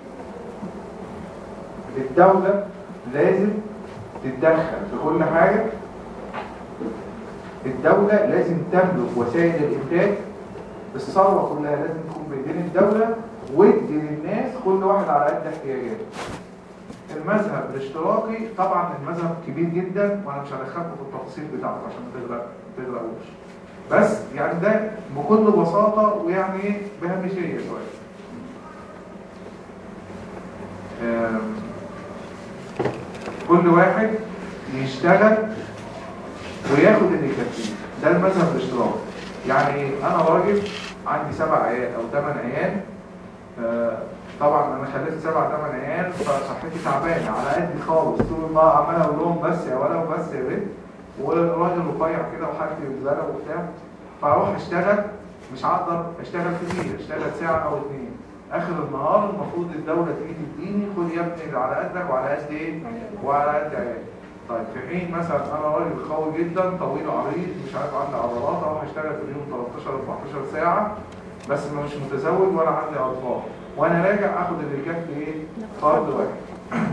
الدولة لازم تتدخل في كل حاجة الدولة لازم تملك وسائل الإنتاج الثروة كلها لازم تكون بإيدين الدولة ودي للناس كل واحد على قد احتياجاته المذهب الاشتراكي طبعا المذهب كبير جدا وانا مش هدخلكم في التفاصيل بتاعته عشان ما تغرق ما تغرقوش بس يعني ده بكل بساطة ويعني ايه بهمشية شوية آه، كل واحد يشتغل وياخد اللي يكفيه ده المذهب الاشتراكي يعني انا راجل عندي سبع عيال او ثمان عيال آه، طبعا انا خلفت سبع ثمان عيال فصحتي تعبانه على قدي خالص طول النهار عمال اقول لهم بس يا ولا وبس يا بنت والراجل رفيع كده وحالتي بزلق وبتاع فاروح اشتغل مش هقدر اشتغل كتير اشتغل ساعه او اتنين اخر النهار المفروض الدوله تيجي تديني خد يا ابني اللي على قدك وعلى قد ايه وعلى قد عيالك طيب في حين مثلا انا راجل قوي جدا طويل وعريض مش عارف عندي عضلات اروح اشتغل في اليوم 13 14 ساعه بس ما مش متزوج ولا عندي اطفال وانا راجع اخد اللي يكفي ايه فرد واحد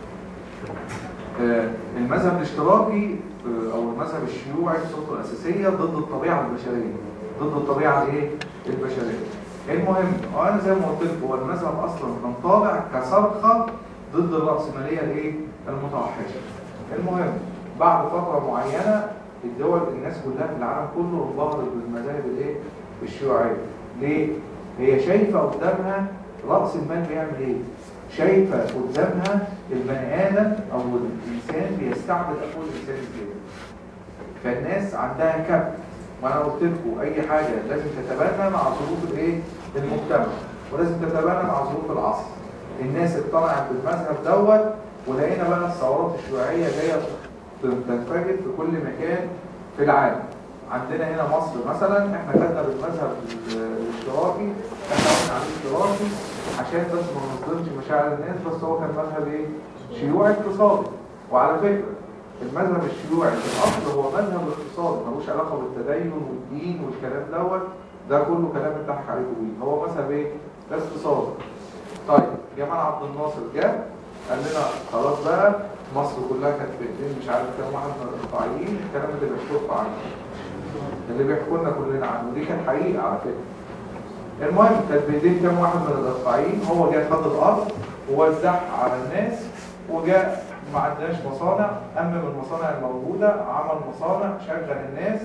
آه، المذهب الاشتراكي آه، او المذهب الشيوعي بصورته الاساسيه ضد الطبيعه البشريه ضد الطبيعه الايه البشريه المهم وانا زي ما قلت لكم هو المذهب اصلا كان طالع كصرخه ضد الراسماليه الايه المتوحشه المهم بعد فتره معينه الدول الناس كلها في العالم كله انبهرت بالمذاهب الايه الشيوعيه ليه هي شايفه قدامها راس المال بيعمل ايه شايفه قدامها البني ادم او الانسان بيستعبد اخوه الانسان ازاي فالناس عندها كبت وانا قلت لكم اي حاجه لازم تتبنى مع ظروف الايه المجتمع ولازم تتبنى مع ظروف العصر الناس اقتنعت بالمذهب دوت ولقينا بقى الثورات الشيوعيه جايه تنفجر في كل مكان في العالم عندنا هنا مصر مثلا احنا خدنا بالمذهب الاشتراكي احنا قلنا عليه اشتراكي عشان بس ما نظلمش مشاعر الناس بس هو كان مذهب ايه شيوعي اقتصادي وعلى فكره المذهب الشيوعي في الاصل هو مذهب اقتصادي ملوش علاقه بالتدين والدين والكلام دوت ده كله كلام اتضحك عليكم بيه هو مذهب ايه اقتصادي طيب جمال عبد الناصر جه قال لنا خلاص بقى مصر كلها كانت في ايدين مش عارف كام واحد من الاقطاعيين الكلام اللي بيحكوا عنه اللي بيحكوا لنا كلنا عنه دي كانت حقيقه على فكره المهم كانت بايدين كام واحد من الاقطاعيين هو جاي خد الارض ووزعها على الناس وجاء ما عندناش مصانع أمم المصانع الموجودة عمل مصانع شغل الناس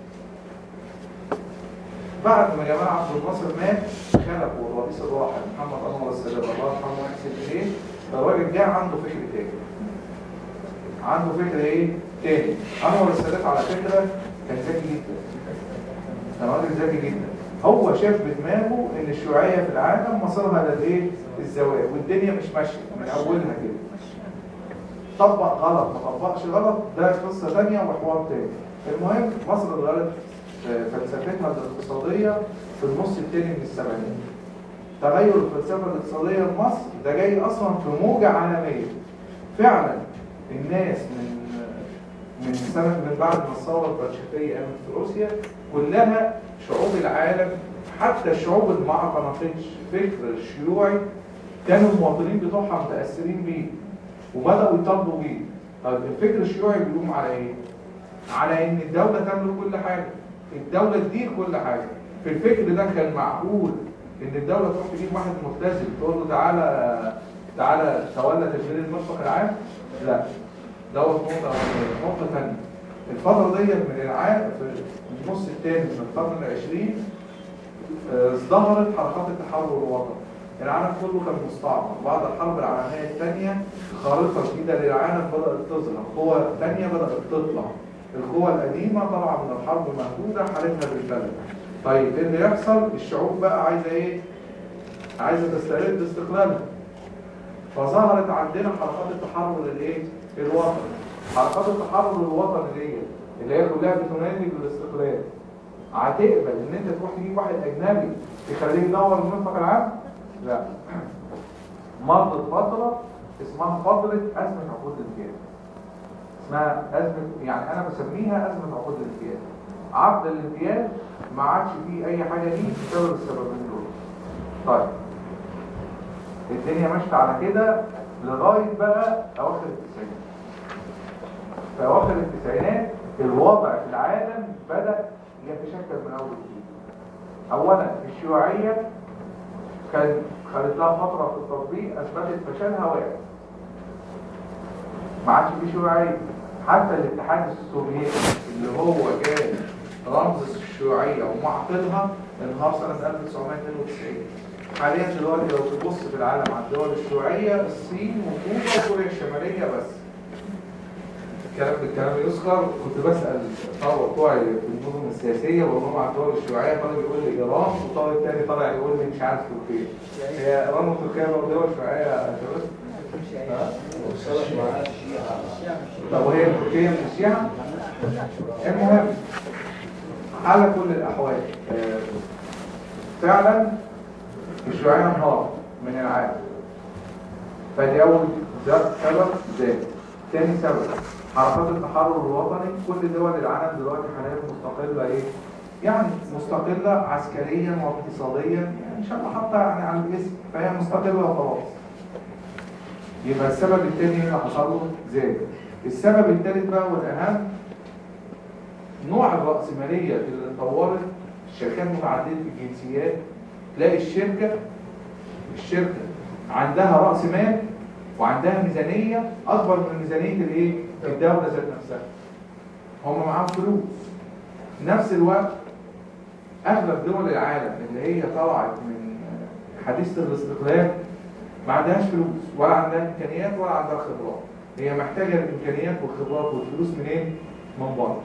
بعد ما جمال عبد الناصر مات خلف والرئيس الراحل محمد أنور السادات الله يرحمه ويحسن إليه الراجل جه عنده فكر تاني عنده فكر إيه؟ تاني أنور السادات على فكرة كان ذكي جدا كان راجل ذكي جدا هو شاف بدماغه ان الشيوعيه في العالم مصيرها للايه الزواج والدنيا مش ماشيه من اولها كده طبق غلط ما طبقش غلط ده قصه ثانيه وحوار تاني المهم مصر اتغيرت فلسفتها الاقتصاديه في النص الثاني من السبعينات تغير الفلسفه الاقتصاديه لمصر ده جاي اصلا في موجه عالميه فعلا الناس من من سنه من بعد ما الثوره البلشفيه قامت في روسيا كلها شعوب العالم حتى الشعوب اللي ما اعتنقتش فكر الشيوعي كانوا المواطنين بتوعها متاثرين بيه وبداوا يطالبوا بيه طيب الفكر الشيوعي بيقوم على ايه؟ على ان الدوله تملك كل حاجه الدوله تدير كل حاجه في الفكر ده كان معقول ان الدوله تروح تجيب واحد مبتذل تقول له تعالى تعالى تولى تشغيل المرفق العام لا دوت نقطه اولانيه نقطه ثانيه الفتره ديت من العام في النص الثاني من القرن العشرين آه، ازدهرت حركات التحرر الوطني العالم كله كان مستعمر بعد الحرب العالميه الثانيه خارطه جديده للعالم بدات تظهر قوى ثانيه بدات تطلع القوى القديمه طالعه من الحرب مهدوده حالتها بالبلد طيب ايه اللي يحصل الشعوب بقى عايزه ايه عايزه تسترد استقلالها فظهرت عندنا حركات التحرر الايه الوطني حركات التحرر الوطني دي اللي هي كلها بتنادي بالاستقلال هتقبل ان انت تروح تجيب واحد اجنبي تخليه يدور المنطقه العام لا مرت فتره اسمها فتره ازمه عقود الامتياز اسمها ازمه يعني انا بسميها ازمه عقود الامتياز عقد الامتياز ما عادش فيه اي حاجه ليه بسبب السببين دول طيب الدنيا ماشيه على كده لغايه بقى اواخر التسعينات في اواخر التسعينات الوضع في العالم بدا يتشكل من اول وجديد اولا الشيوعيه كان خدت لها فتره في التطبيق اثبتت فشلها وقعت ما عادش في شيوعيه حتى الاتحاد السوفيتي اللي هو كان رمز الشيوعيه ومعقلها انهار سنه 1992 حاليا دلوقتي لو تبص في العالم على الدول الشيوعيه الصين وكوبا وكوريا الشماليه بس الكلام بالكلام يذكر كنت بسال الطلبه بتوعي في النظم السياسيه بقول لهم على الدول الشيوعيه طالب يقول لي ايران وطالب تاني طالع يقول لي مش عارف تركيا هي ايران وتركيا لو دول شيوعيه يا شباب؟ ها؟ وصلت معاه الشيعة طب وهي تركيا من الشيعه؟ المهم على كل الاحوال آه، فعلا الشيوعيه انهار من العالم فدي اول ده سبب ذلك تاني سبب حركات التحرر الوطني كل دول العالم دلوقتي حاليا مستقله ايه يعني مستقله عسكريا واقتصاديا يعني ان شاء الله حتى يعني على الاسم فهي مستقله وخلاص يبقى السبب الثاني اللي حصل له ذلك السبب الثالث بقى والاهم نوع الرأسمالية اللي اتطورت الشركات متعددة الجنسيات تلاقي الشركة الشركة عندها رأس مال وعندها ميزانية أكبر من ميزانية الإيه؟ الدولة ذات نفسها هم معاهم فلوس نفس الوقت أغلب دول العالم اللي هي طلعت من حديثة الاستقلال ما عندهاش فلوس ولا عندها إمكانيات ولا عندها خبرات هي محتاجة الإمكانيات والخبرات والفلوس منين؟ من بره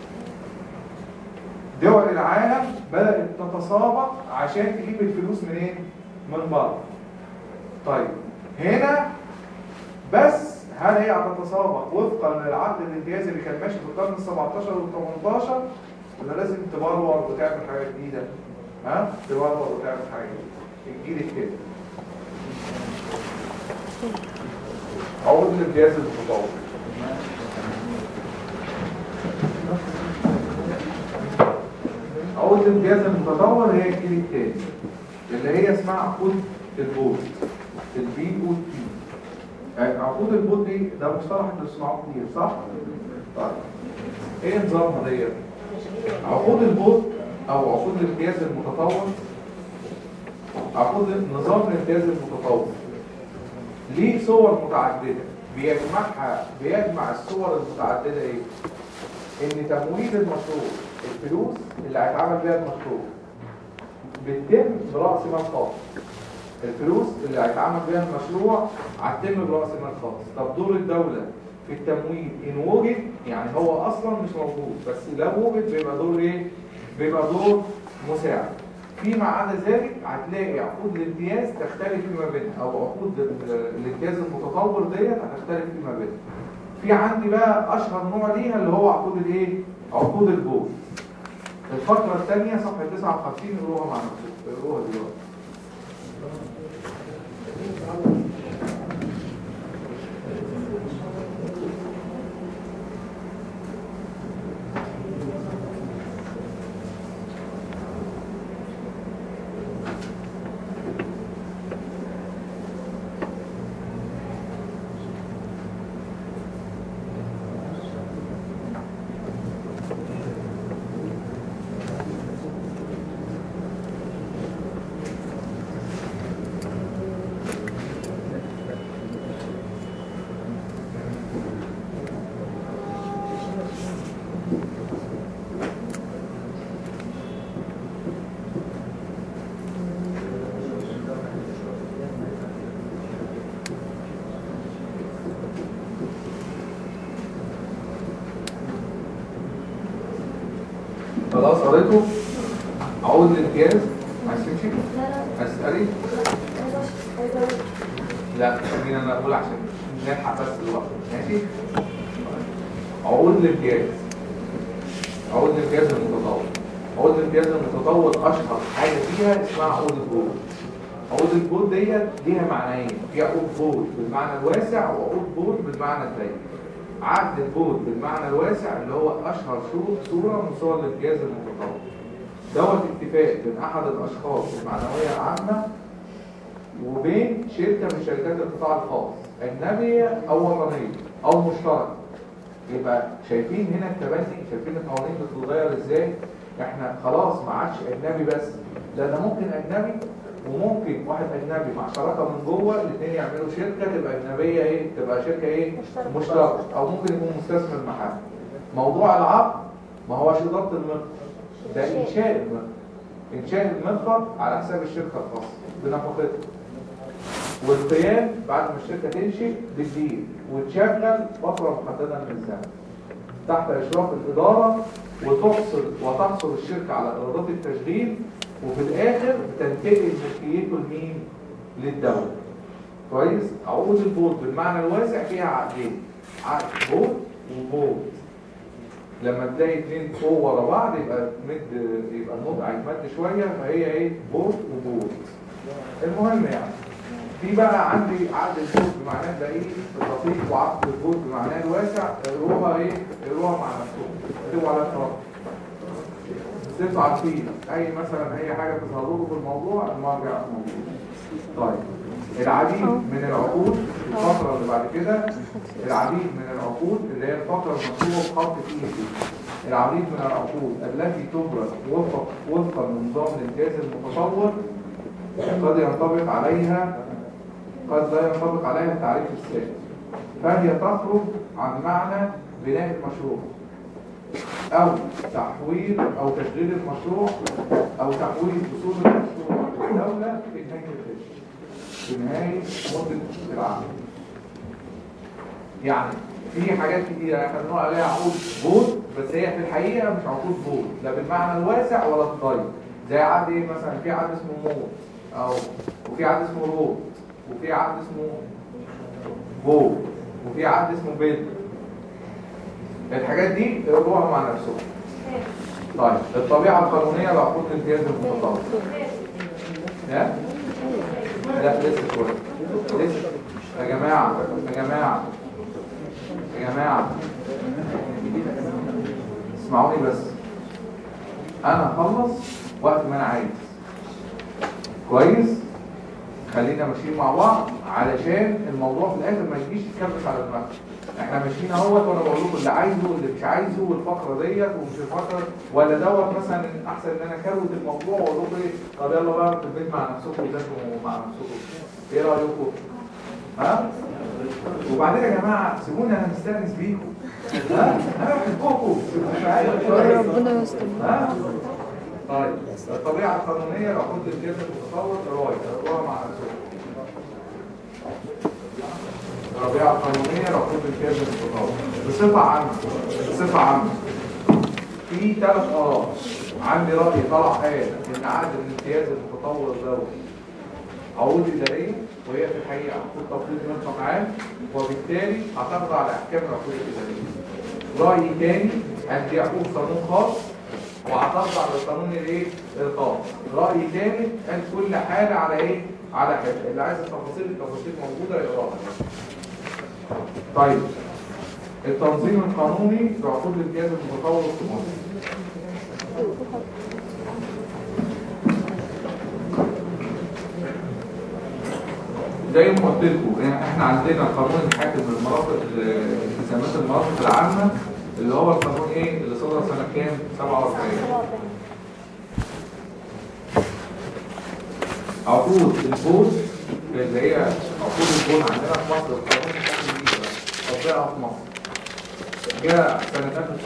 دول العالم بدأت تتسابق عشان تجيب الفلوس منين؟ من بره. طيب هنا بس هل هي هتتسابق وفقا للعقد الامتيازي اللي كان ماشي في القرن ال 17 وال 18 ولا لازم تبلور وتعمل حاجه جديده؟ ها؟ تبلور وتعمل حاجه جديده. الجيل التاني. عقود الامتياز المتطور. عقود الامتياز المتطور هي الجيل الثاني اللي هي اسمها عقود البوت البي او تي عقود البوت دي ده مصطلح انتوا بتسمعوه كتير صح؟ طيب ايه نظامها ديت؟ عقود البوت او عقود الامتياز المتطور عقود نظام الامتياز المتطور ليه صور متعدده بيجمعها بيجمع الصور المتعدده ايه؟ ان تمويل المشروع الفلوس اللي هيتعمل بيها المشروع بتتم براس مال خاص الفلوس اللي هيتعمل بيها المشروع هتتم براس مال خاص طب دور الدوله في التمويل ان وجد يعني هو اصلا مش موجود بس لو وجد بيبقى دور ايه بيبقى دور مساعد فيما عدا ذلك هتلاقي عقود الامتياز تختلف فيما بينها او عقود ال- الامتياز المتطور ديت هتختلف فيما بينها في عندي بقى اشهر نوع ليها اللي هو عقود الايه عقود البول الفقره الثانيه صفحه 59 اقروها مع نفسكم اقروها دلوقتي خلاص قريته عقود الامتياز عايز تمشي لا لا عايز تسالي عايزة عايزة أقول. لا خلينا انا اقول عشان نلحق بس الوقت ماشي عقود الامتياز عقود الامتياز المتطور عقود الامتياز المتطور اشهر حاجه فيها اسمها عقود البول عقود البول ديت ليها معنيين في عقود بول بالمعنى الواسع وعقود بول بالمعنى الضيق عقد البول بالمعنى الواسع اللي هو اشهر صوره صوره من صور الامتياز المتطور دوت اتفاق بين احد الاشخاص المعنويه العامه وبين شركة من شركات القطاع الخاص أجنبية أو وطنية أو مشتركة يبقى شايفين هنا التبني شايفين القوانين بتتغير ازاي احنا خلاص ما عادش اجنبي بس لا ده ممكن اجنبي وممكن واحد اجنبي مع شراكه من جوه الاثنين يعملوا شركه تبقى اجنبيه ايه تبقى شركه ايه مشتركة. مشتركه او ممكن يكون مستثمر محلي موضوع العقد ما هوش اداره الملك ده انشاء الملك انشاء الملك على حساب الشركه الخاصه بنفقتها والقيام بعد ما الشركه تنشئ بالدير وتشغل فتره محدده من الزمن تحت اشراف الاداره وتحصل وتحصل الشركه على ايرادات التشغيل وفي الاخر تنتقل ملكيته لمين؟ للدوله كويس عقود البورد بالمعنى الواسع فيها عقدين عقد بورد وبورد لما تلاقي اتنين فوق ورا بعض يبقى مد يبقى النطق هيتمد شويه فهي ايه بورد وبورد المهم يعني في بقى عندي عقد البورد بمعناه ده ايه الدقيق وعقد البورد بمعناه الواسع اقروها ايه اقروها مع نفسهم اكتبوا على الشرط بس انتوا عارفين اي مثلا اي حاجه تظهر لكم في الموضوع المرجع موجود طيب العديد من العقود الفترة اللي بعد كده العديد من العقود اللي هي الفترة المطلوبة بخط ايدي العديد من العقود التي تبرز وفق وفقا لنظام الامتياز المتطور قد ينطبق عليها قد لا ينطبق عليها التعريف السابق فهي تخرج عن معنى بناء المشروع أو تحويل أو تشغيل المشروع أو تحويل أصول المشروع للدولة في نهاية الخدمة في نهاية مدة العقد يعني في حاجات كتيرة احنا بنقول عليها عقود بود بس هي في الحقيقة مش عقود بود لا بالمعنى الواسع ولا الضيق زي عقد ايه مثلا في عقد اسمه موت او وفي عقد اسمه روت وفي عقد اسمه بو وفي عقد اسمه بيت الحاجات دي اقروها مع نفسكم طيب الطبيعة القانونية لعقود الامتياز المتطور ها؟ لا لسه شوية لسه يا جماعة يا جماعة يا جماعة اسمعوني بس انا اخلص وقت ما انا عايز كويس خلينا ماشيين مع بعض علشان الموضوع في الاخر ما يجيش يتكبس على دماغنا احنا ماشيين اهوت وانا بقول لكم اللي عايزه واللي مش عايزه والفقره ديت ومش الفقره ولا دوت مثلا احسن ان انا اكروت الموضوع واقول لكم ايه طب يلا بقى في البيت مع نفسكم وذاكروا مع نفسكم ايه رايكم؟ ها؟ وبعدين يا جماعه سيبوني انا مستانس بيكم ها؟ انا بحبكم سيبوني معايا شويه ربنا يستر ها؟ طيب الطبيعة القانونية لعقود الامتياز المتطور رواية اقروها مع نفسكم الطبيعة القانونية لعقود الامتياز المتطور بصفة عامة بصفة عامة في ثلاث آراء عندي رأي طلع قال إن عقد الامتياز المتطور دوت عقود إدارية وهي في الحقيقة عقود تفويض مرفق عام وبالتالي هتخضع لأحكام العقود الإدارية رأي تاني أن دي عقود قانون خاص وهتخضع للقانون الايه الخاص راي ثالث قال كل حاله على ايه على حاله اللي عايز التفاصيل التفاصيل موجوده يقراها طيب التنظيم القانوني لعقود الامتياز المتطور في مصر زي ما قلت لكم إن احنا عندنا قانون الحاكم للمرافق التزامات المرافق العامه اللي هو القانون ايه اللي صدر سنه كام 47 عقود البول اللي هي عقود البول عندنا في مصر القانون الحاكم دي تطبيقها في مصر جاء سنة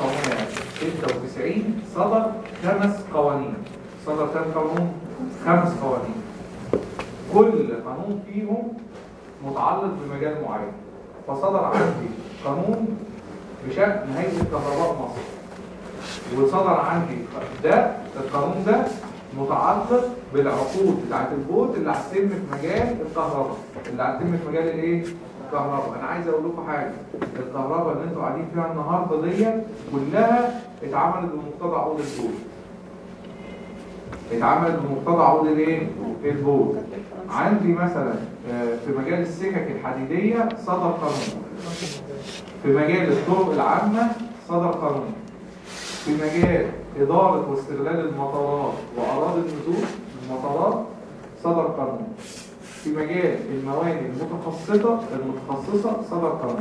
1996 صدر خمس قوانين صدر كام قانون؟ خمس قوانين كل قانون فيهم متعلق بمجال معين فصدر عندي قانون بشكل هيئة كهرباء مصر وصدر عندي ده القانون ده متعلق بالعقود بتاعت البوت اللي هتتم في مجال الكهرباء اللي هتتم في مجال الايه؟ الكهرباء انا عايز اقول لكم حاجه الكهرباء اللي انتوا قاعدين فيها النهارده ديت كلها اتعملت بمقتضى عقود البوت اتعملت بمقتضى عقود الايه؟ البوت عندي مثلا آه، في مجال السكك الحديديه صدر قانون في مجال الطرق العامة صدر قانون في مجال إدارة واستغلال المطارات وأراضي النزول المطارات صدر قانون في مجال الموانئ المتخصصة المتخصصة صدر قانون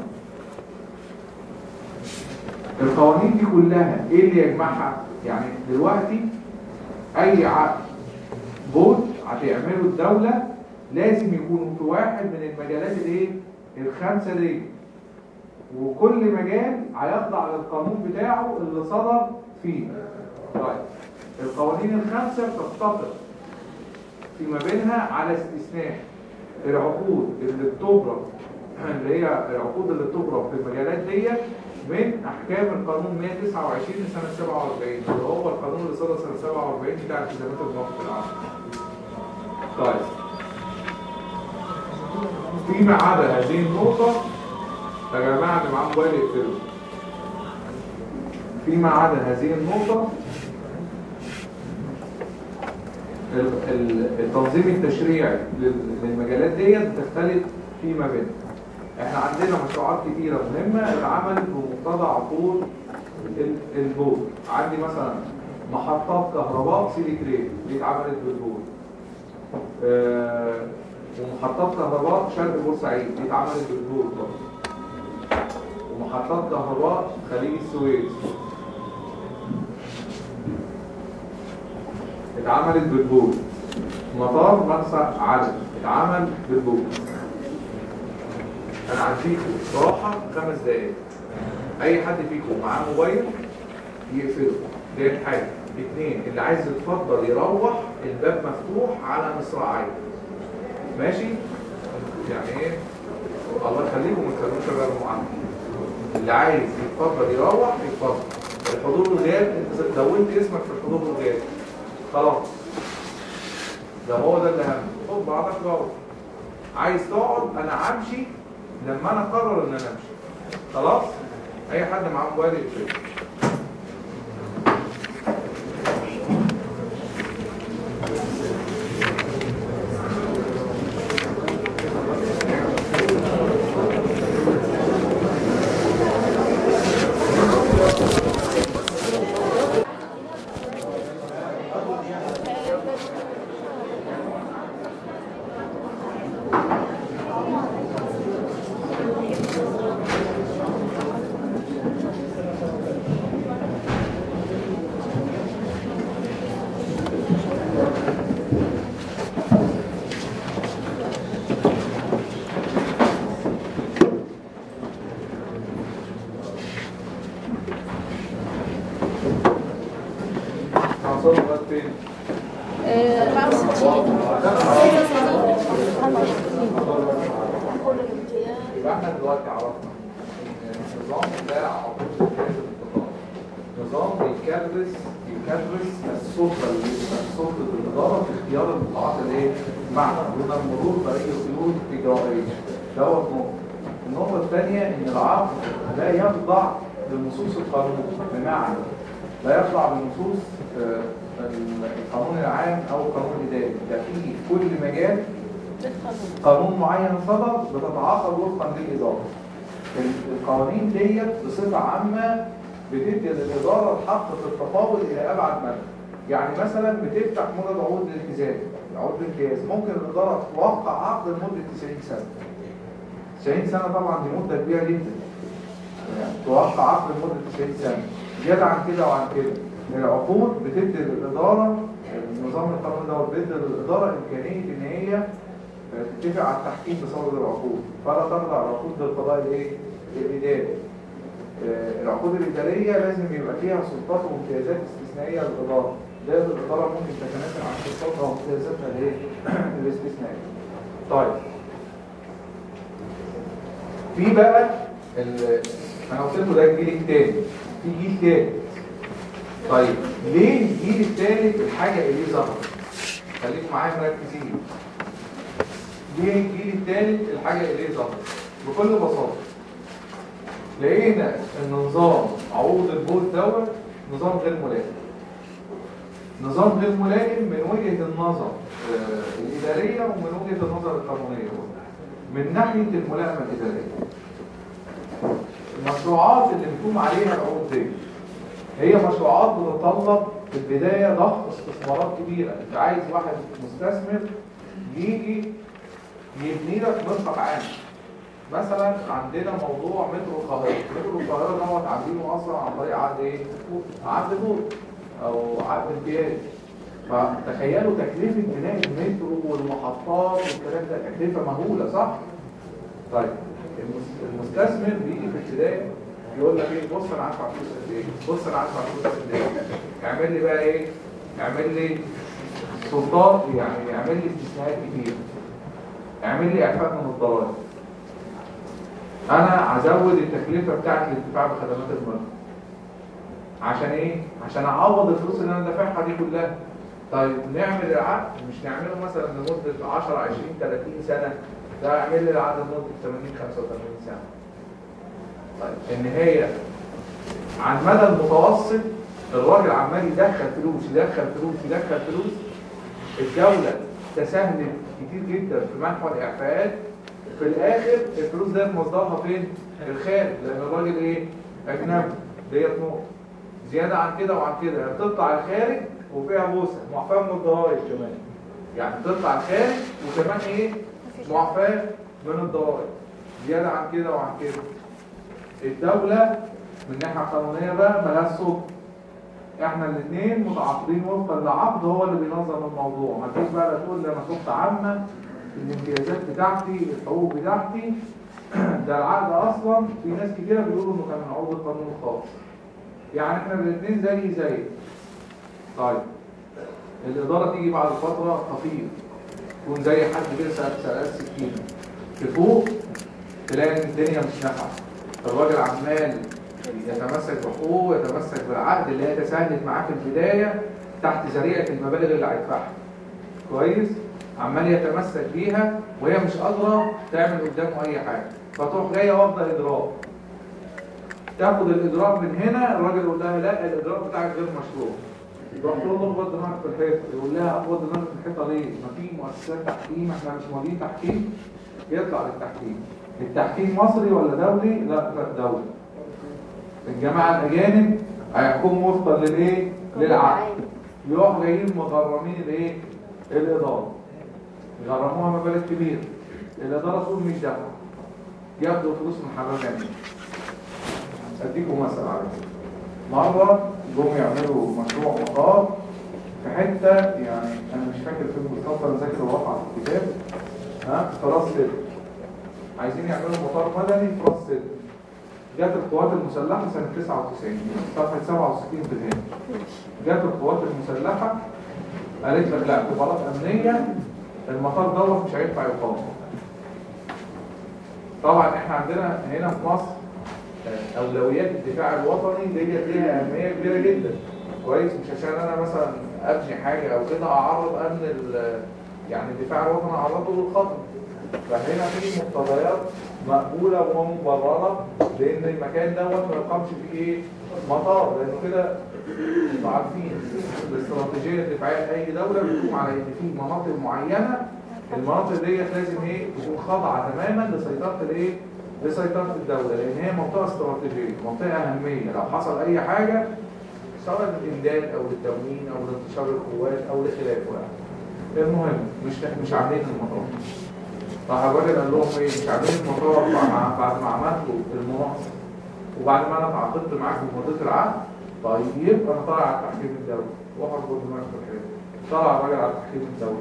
القوانين دي كلها ايه اللي يجمعها يعني دلوقتي اي عقد بوت هتعمله الدولة لازم يكونوا في واحد من المجالات الايه الخمسة دي وكل مجال هيخضع للقانون بتاعه اللي صدر فيه طيب القوانين الخمسة بتتفق فيما بينها على استثناء العقود اللي بتبرم اللي هي العقود اللي بتبرم في المجالات ديت من احكام القانون 129 لسنه 47 اللي هو القانون اللي صدر سنه 47 بتاع التزامات الموقف العام. طيب فيما عدا هذه النقطة يا جماعة اللي معاهم موبايل يقفلوا فيما عدا هذه النقطة ال- ال- التنظيم التشريعي لل- للمجالات ديت بتختلف فيما بينها احنا عندنا مشروعات كتيرة مهمة اتعملت بمقتضى عقود ال- البول عندي مثلا محطات كهرباء سيلي كريم دي اتعملت بالبول آه، ومحطات كهرباء شرق بورسعيد دي اتعملت بالبول برضه ومحطات كهرباء خليج السويس اتعملت بالبول مطار مرسى علم اتعمل بالبول انا هديكم صراحة خمس دقايق اي حد فيكم معاه موبايل يقفله دي حاجة اتنين اللي عايز يتفضل يروح الباب مفتوح على مصراعيه ماشي يعني ايه الله يخليكم ما تخلوش شغال معانا اللي عايز يتفضل يروح يتفضل الحضور الغياب انت دونت اسمك في الحضور الغياب خلاص ده هو ده اللي هم خد بعضك روح عايز تقعد انا همشي لما انا اقرر ان انا امشي خلاص اي حد معاه موبايل يقفل هنوصل لغايه فين؟ 64 يبقى احنا دلوقتي عرفنا ان النظام ده عقود جهاز الانتقال نظام بيكرس يكرس السلطه السلطه الاداره في اختيار القطاعات الايه؟ معنى دون المرور باي قيود اجرائيه دوت نقطه النقطه الثانيه ان العقد لا يخضع لنصوص القانون بمعنى لا يخضع لنصوص آه، القانون العام او القانون الاداري ده في كل مجال قانون معين صدر بتتعاقد وفقا للإدارة ال- القوانين ديت بصفة عامة بتدي للإدارة الحق في التفاوض إلى أبعد مدى يعني مثلا بتفتح مدة عقود الالتزام عقود الامتياز ممكن الإدارة توقع عقد لمدة 90 سنة 90 سنة طبعا دي مدة كبيرة جدا يعني توقع عقد لمدة 90 سنة زيادة عن كده وعن كده العقود بتدي للإدارة النظام القانوني ده بيدي للإدارة إمكانية إن هي تتفق على التحكيم بصورة العقود فلا تخضع العقود للقضاء الايه؟ الاداري آه، العقود الاداريه لازم يبقى فيها سلطات وامتيازات استثنائيه للاداره لازم الاداره ممكن تتنازل عن سلطاتها وامتيازاتها الايه؟ الاستثنائيه طيب في بقى ال- انا قلت لكم ده الجيل الثاني في جيل ثالث طيب ليه الجيل الثالث الحاجه اللي ظهرت خليكم معايا مركزين ليه الجيل الثالث الحاجة اللي ظهرت بكل بساطة لقينا ان نظام عقود البول دوت نظام غير ملائم نظام غير ملائم من وجهة النظر آه، الإدارية ومن وجهة النظر القانونية من ناحية الملائمة الإدارية المشروعات اللي بتقوم عليها العقود دي هي مشروعات بتتطلب في البداية ضخ استثمارات كبيرة انت عايز واحد مستثمر يجي يبني لك مرفق عام مثلا عندنا موضوع مترو القاهرة مترو القاهرة دوت عاملينه اصلا عن طريق عقد ايه؟ عقد دور او عقد امتياز فتخيلوا تكلفة بناء المترو والمحطات والكلام ده تكلفة مهولة صح؟ طيب المس- المستثمر بيجي في البداية يقول لك ايه بص انا عارف فلوس قد ايه بص انا عارف فلوس قد ايه اعمل لي بقى ايه اعمل لي سلطات يعني اعمل لي استثناءات كتير اعمل لي اعفاء من الضرائب انا هزود التكلفه بتاعت الانتفاع بخدمات المرضى عشان ايه عشان اعوض الفلوس اللي انا دافعها دي كلها طيب نعمل العقد مش نعمله مثلا لمده 10 20 30 سنه ده اعمل لي العقد لمده 80 85 سنه طيب النهايه على المدى المتوسط الراجل عمال يدخل فلوس يدخل فلوس يدخل فلوس الدولة تسهل كتير جدا في منح الإعفاءات في الآخر الفلوس ديت مصدرها فين؟ في الخارج لأن الراجل إيه؟ أجنبي ديت نقطة زيادة عن كده وعن كده يعني بتطلع الخارج وفيها بوسة معفاة من الضرايب كمان يعني بتطلع الخارج وكمان إيه؟ معفاة من الضرايب زيادة عن كده وعن كده الدولة من الناحية القانونية بقى ملهاش سلطة احنا الاثنين متعاقدين وفقا لعقد هو اللي بينظم الموضوع ما تجيش بقى لا تقول لي انا سلطة عامة الامتيازات بتاعتي الحقوق بتاعتي ده العقد اصلا في ناس كتيرة بيقولوا انه كان من عقد القانون الخاص يعني احنا الاثنين زي زي طيب الادارة تيجي بعد فترة خفيف تكون زي حد كده سأل سأل سكينة تفوق تلاقي ان الدنيا مش نافعة الراجل عمال يتمسك بحقوقه يتمسك بالعقد اللي هي تسهلت معاه في البداية تحت ذريعة المبالغ اللي هيدفعها كويس عمال يتمسك بيها وهي مش قادرة تعمل قدامه أي حاجة فتروح جاية واخدة إضراب تاخد الإضراب من هنا الراجل يقول لها لا الإضراب بتاعك غير مشروع تروح تقول له اخبط دماغك في الحيطة يقول لها اخبط دماغك في الحيطة ليه؟ ما في مؤسسات تحكيم احنا مش ماضيين تحكيم يطلع للتحكيم التحكيم مصري ولا دولي؟ لا لا دولي الجماعة الأجانب هيحكموا وفقا للإيه؟ للعقل يروحوا جايين مغرمين الإيه؟ الإدارة يغرموها مبالغ كبيرة الإدارة تقول مش دافعة ياخدوا فلوس من حمام جميل أديكم مثل على كده مرة جم يعملوا مشروع مطار في حتة يعني أنا مش فاكر فين بالظبط أنا ذاكر الواقع في الكتاب ها في راس سدر عايزين يعملوا مطار مدني في راس سدر جت القوات المسلحة سنة 99 صفحة 67 في الهند جت القوات المسلحة قالت لك لا اعتبارات أمنية المطار دوت مش هينفع يقام طبعا احنا عندنا هنا في مصر آه، أولويات الدفاع الوطني ديت ليها أهمية كبيرة جدا كويس مش عشان أنا مثلا أبني حاجة أو كده أعرض أمن ال- يعني الدفاع الوطني أعرضه للخطر فهنا في مقتضيات مقبولة ومبررة لأن المكان دوت ما يقامش فيه إيه؟ مطار لأنه كده انتوا عارفين الاستراتيجية الدفاعية لأي دولة بتقوم على إن في مناطق معينة المناطق ديت لازم إيه تكون خاضعة تماما لسيطرة الإيه؟ لسيطرة الدولة لأن هي منطقة استراتيجية منطقة أهمية لو حصل أي حاجة سواء للإمداد أو للتموين أو لانتشار القوات أو لخلافه يعني المهم مش مش عاملين المطار راح الراجل قال لهم ايه مش عاملين المطار بعد- بعد ما عملتوا المناقصه وبعد ما انا اتعاقدت معاكم ومضيت العقد طيب يبقى انا طالع على التحكيم الدولي واحد برضه معاك في الحته طلع الراجل على التحكيم الدولي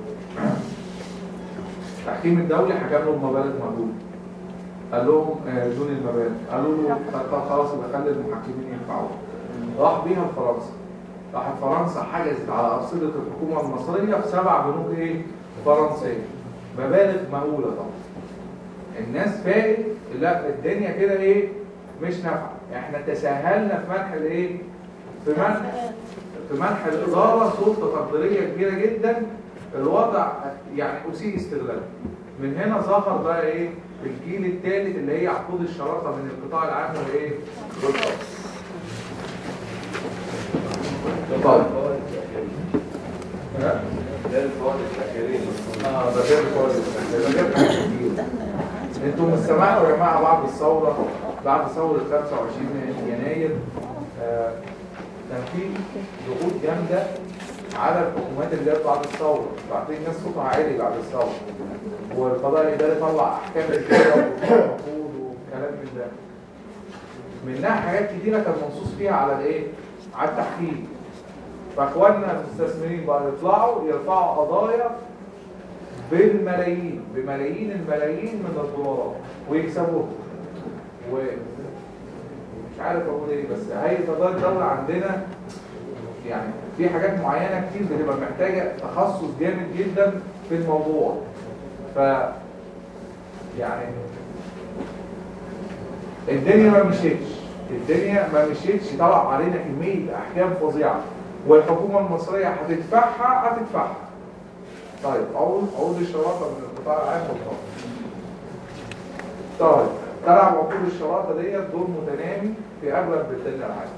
التحكيم الدولي حكم لهم مبالغ مهوله قال لهم آه، دون المبالغ قالوا له طب خلاص يبقى خلي المحكمين ينفعوا راح بيها لفرنسا راحت فرنسا حجزت على أرصدة الحكومة المصرية في سبع بنوك ايه فرنسية مبالغ مهولة طبعا الناس فاقت لا الدنيا كده ايه مش نافعة احنا تساهلنا في منح الايه في منح في منح الإدارة سلطة تقديرية كبيرة جدا الوضع يعني أسيء استغلالها من هنا ظهر بقى ايه الجيل الثالث اللي هي عقود الشراكة من القطاع العام والايه والخاص طيب ها؟ ده الفوائد التأخيرية اه ده غير كويس ده غير حاجات كتير انتوا مش سمعتوا يا جماعه بعد الثوره بعد ثوره 25 يناير آه، كان في ضغوط جامده على الحكومات اللي جت بعد الثوره بعدين الناس صوتها عالي بعد الثوره والقضاء الاداري طلع احكام الكتاب والعقود وكلام من ده منها حاجات كتيره كان منصوص فيها على الايه؟ على التحكيم فاخواننا المستثمرين بقى يطلعوا يرفعوا قضايا بالملايين بملايين الملايين من الدولارات ويكسبوها ومش عارف اقول ايه بس هيئه قضايا الدوله عندنا يعني في حاجات معينه كتير بتبقى محتاجه تخصص جامد جدا في الموضوع ف يعني الدنيا ما مشيتش الدنيا ما مشيتش طلع علينا كمية أحكام فظيعة والحكومة المصرية هتدفعها هتدفعها طيب عقود عقود الشراكة من القطاع العام والخاص طيب تلعب عقود الشراكة ديت دور متنامي في أغلب بلدان العالم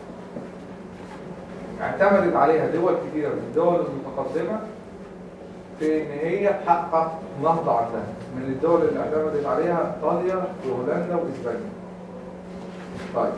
اعتمدت عليها دول كثيرة من الدول المتقدمة في ان هي تحقق نهضة عندها من الدول اللي اعتمدت عليها ايطاليا وهولندا واسبانيا طيب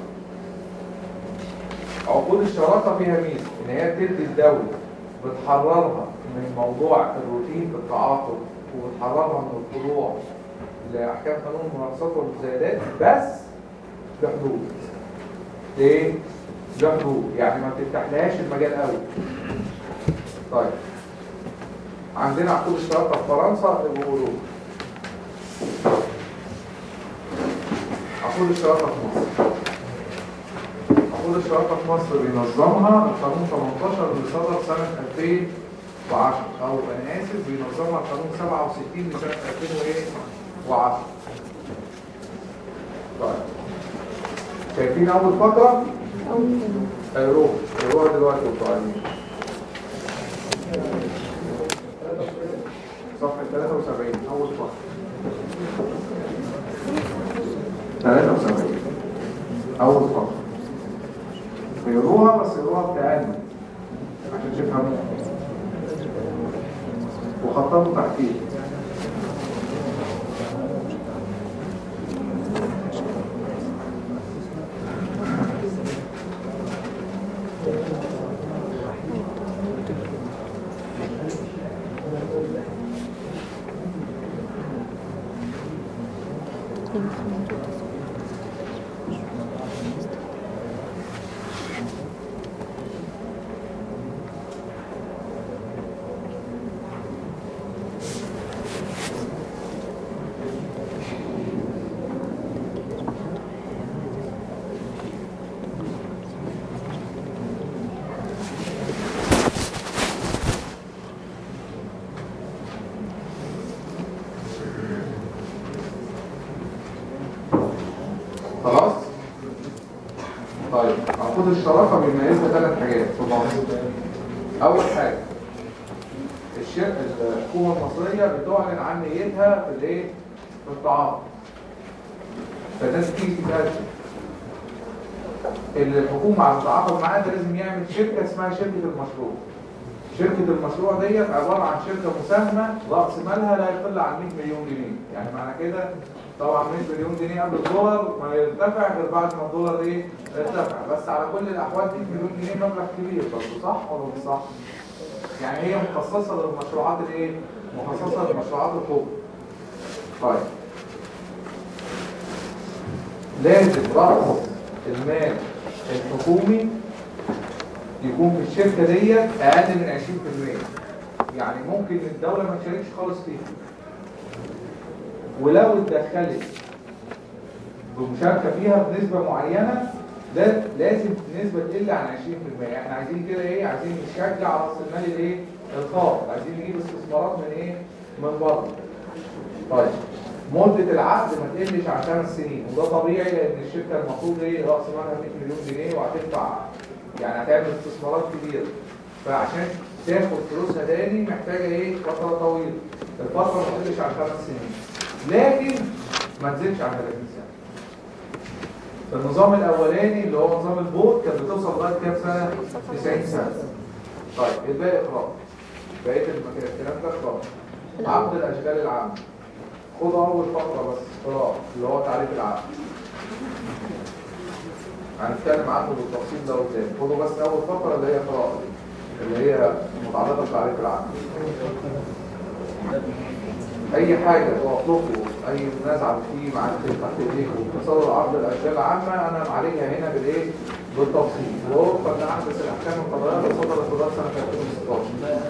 عقود الشراكة فيها ميزة ان هي بتدي الدولة بتحررها من موضوع الروتين في التعاقد وبتحررها من الخضوع لأحكام قانون المناقصات والمزايدات بس بحدود ليه؟ بحدود يعني ما بتفتحلهاش المجال قوي طيب عندنا عقود اشتراك في فرنسا بيقولوا عقود اشتراك في مصر عقود اشتراك في مصر بينظمها القانون 18 اللي صدر سنة 2010 او انا اسف بينظمها القانون 67 لسنة 2010 طيب شايفين اول فقرة هيروح هيروح دلوقتي وطالعين صفحة 73 أول فقرة 73 أول فقرة بيقروها بس يقروها بتأني عشان تفهموها وخططوا تحتيه خلاص طيب عقود الشراكه بيميزها ثلاث حاجات في مصر اول حاجه الشركه الحكومه المصريه بتعلن عن نيتها في الايه في التعاقد فالناس تيجي تتقدم اللي الحكومه عم تتعاقد معاه ده لازم يعمل شركه اسمها شركه المشروع شركة المشروع ديت عبارة عن شركة مساهمة رأس مالها لا يقل عن 100 مليون جنيه يعني معنى كده طبعا 100 مليون جنيه قبل الدولار ما يرتفع غير بعد ما الدولار ايه يرتفع بس على كل الأحوال 100 مليون جنيه مبلغ كبير برضه صح ولا مش صح؟ يعني هي مخصصة للمشروعات الايه؟ مخصصة للمشروعات الكبرى طيب لازم رأس المال الحكومي يكون في الشركة ديت أقل من 20% يعني ممكن الدولة ما تشاركش خالص فيها ولو اتدخلت بمشاركة فيها بنسبة معينة ده لازم النسبة تقل عن 20% احنا عايزين كده ايه عايزين نشجع راس المال الايه الخاص عايزين نجيب استثمارات من ايه من بره طيب مدة العقد ما تقلش عن خمس سنين وده طبيعي لان الشركة المفروض ايه راس مالها 100 مليون جنيه وهتدفع يعني هتعمل استثمارات كبيرة فعشان تاخد فلوسها تاني محتاجة ايه فترة طويلة الفترة ما تقلش عن خمس سنين لكن ما تزيدش عن 30 سنة النظام الاولاني اللي هو نظام البوت كان بتوصل لغايه كام سنه 90 سنه طيب الباقي اقرار بقيه المكان الكلام ده اقرار عقد الاشغال العامه خد اول فقره بس اقرار اللي هو تعريف العقد هنتكلم عنه بالتفصيل ده قدام خدوا بس اول فقره اللي هي قراءه دي اللي هي متعلقه بتعريف العقد اي حاجه تطلقوا اي منازعه فيه مع تحت ايديكم تصور عرض الاشياء العامه انا معالجها هنا بالايه بالتفصيل ووفقا لاحدث الاحكام القضائيه اللي صدرت خلال سنه 2016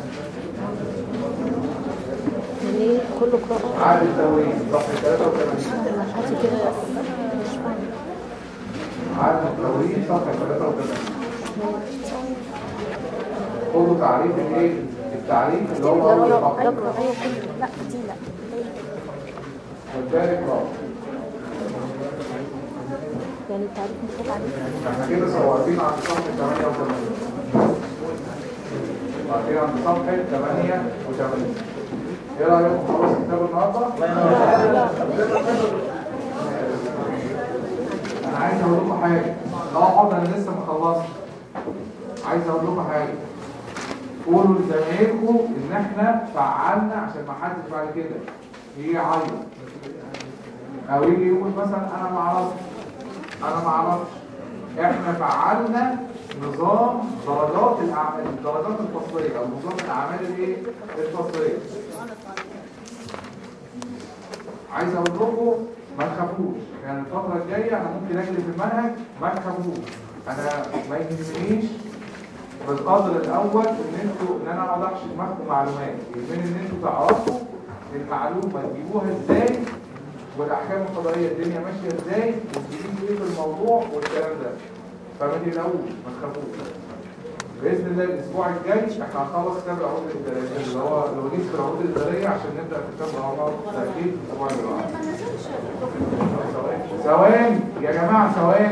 ليه كله قراءة عقد التوريث صفحه 83 حاجة كده مش فاهمة عقد التوريث صفحه 83 خدوا تعريف الايه التعريف اللي هو اول فقره ايوه ايوه كله لا دي لا والثالث رابع يعني التعريف مش عليه احنا كده صورتين عند صفحة 88 واقفين عند صفحة 88 ايه رأيكم خلاص كتاب النهارده؟ انا عايز اقول لكم حاجة اقعد انا لسه ما خلصت عايز اقول لكم حاجة قولوا لزمايلكم ان احنا فعلنا عشان ما حدش بعد كده يجي يعيط او يجي يقول مثلا انا ما اعرفش انا ما اعرفش احنا فعلنا نظام درجات الاعمال الدرجات الفصليه او نظام الاعمال الايه الفصليه عايز اقول لكم ما تخافوش يعني الفتره الجايه انا ممكن اجري في المنهج ما تخافوش انا ما يهمنيش بالقدر الاول ان انتوا ان انا اقعد احشي دماغكم معلومات يهمني ان انتوا تعرفوا المعلومه تجيبوها ازاي والاحكام القضائيه الدنيا ماشيه ازاي وتجيبوا ايه في الموضوع والكلام ده فما تقلقوش ما تخافوش باذن الله الاسبوع الجاي احنا هنخلص كتاب العروض الاداريه اللي هو الوجيز في العروض الاداريه عشان نبدا في كتاب العروض التاكيد الاسبوع اللي بعده ثواني يا جماعه ثواني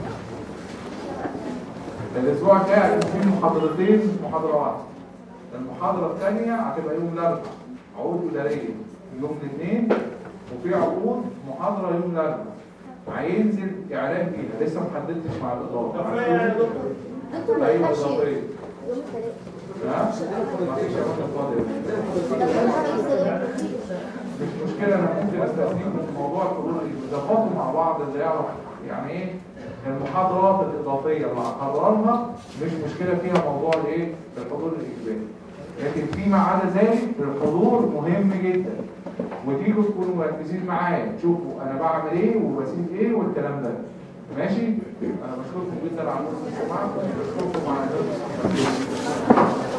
الاسبوع الجاي هيكون فيه محاضرتين مش محاضره واحده المحاضره الثانيه هتبقى يوم الاربعاء عروض اداريه يوم الاثنين وفي عروض محاضره يوم الاربعاء هينزل اعلان فيها لسه ما حددتش مع الاداره دكتور ما ايوه ينفعش بالظبط إيه؟ يوم الثلاث ها؟ مفيش يا باشا فاضي طب ما رئيس مش مشكلة أنا ممكن أستثنيكم في موضوع الحضور يظبطوا مع بعض اللي يعرف يعني إيه المحاضرات الإضافية اللي هقررها مش مشكلة فيها موضوع الإيه الحضور الإجباري لكن فيما عدا ذلك الحضور مهم جدا وتيجوا تكونوا مركزين معايا تشوفوا أنا بعمل إيه وبسيب إيه والكلام ده ماشي؟ أنا بشكركم جدا على حسن السماع بشكركم على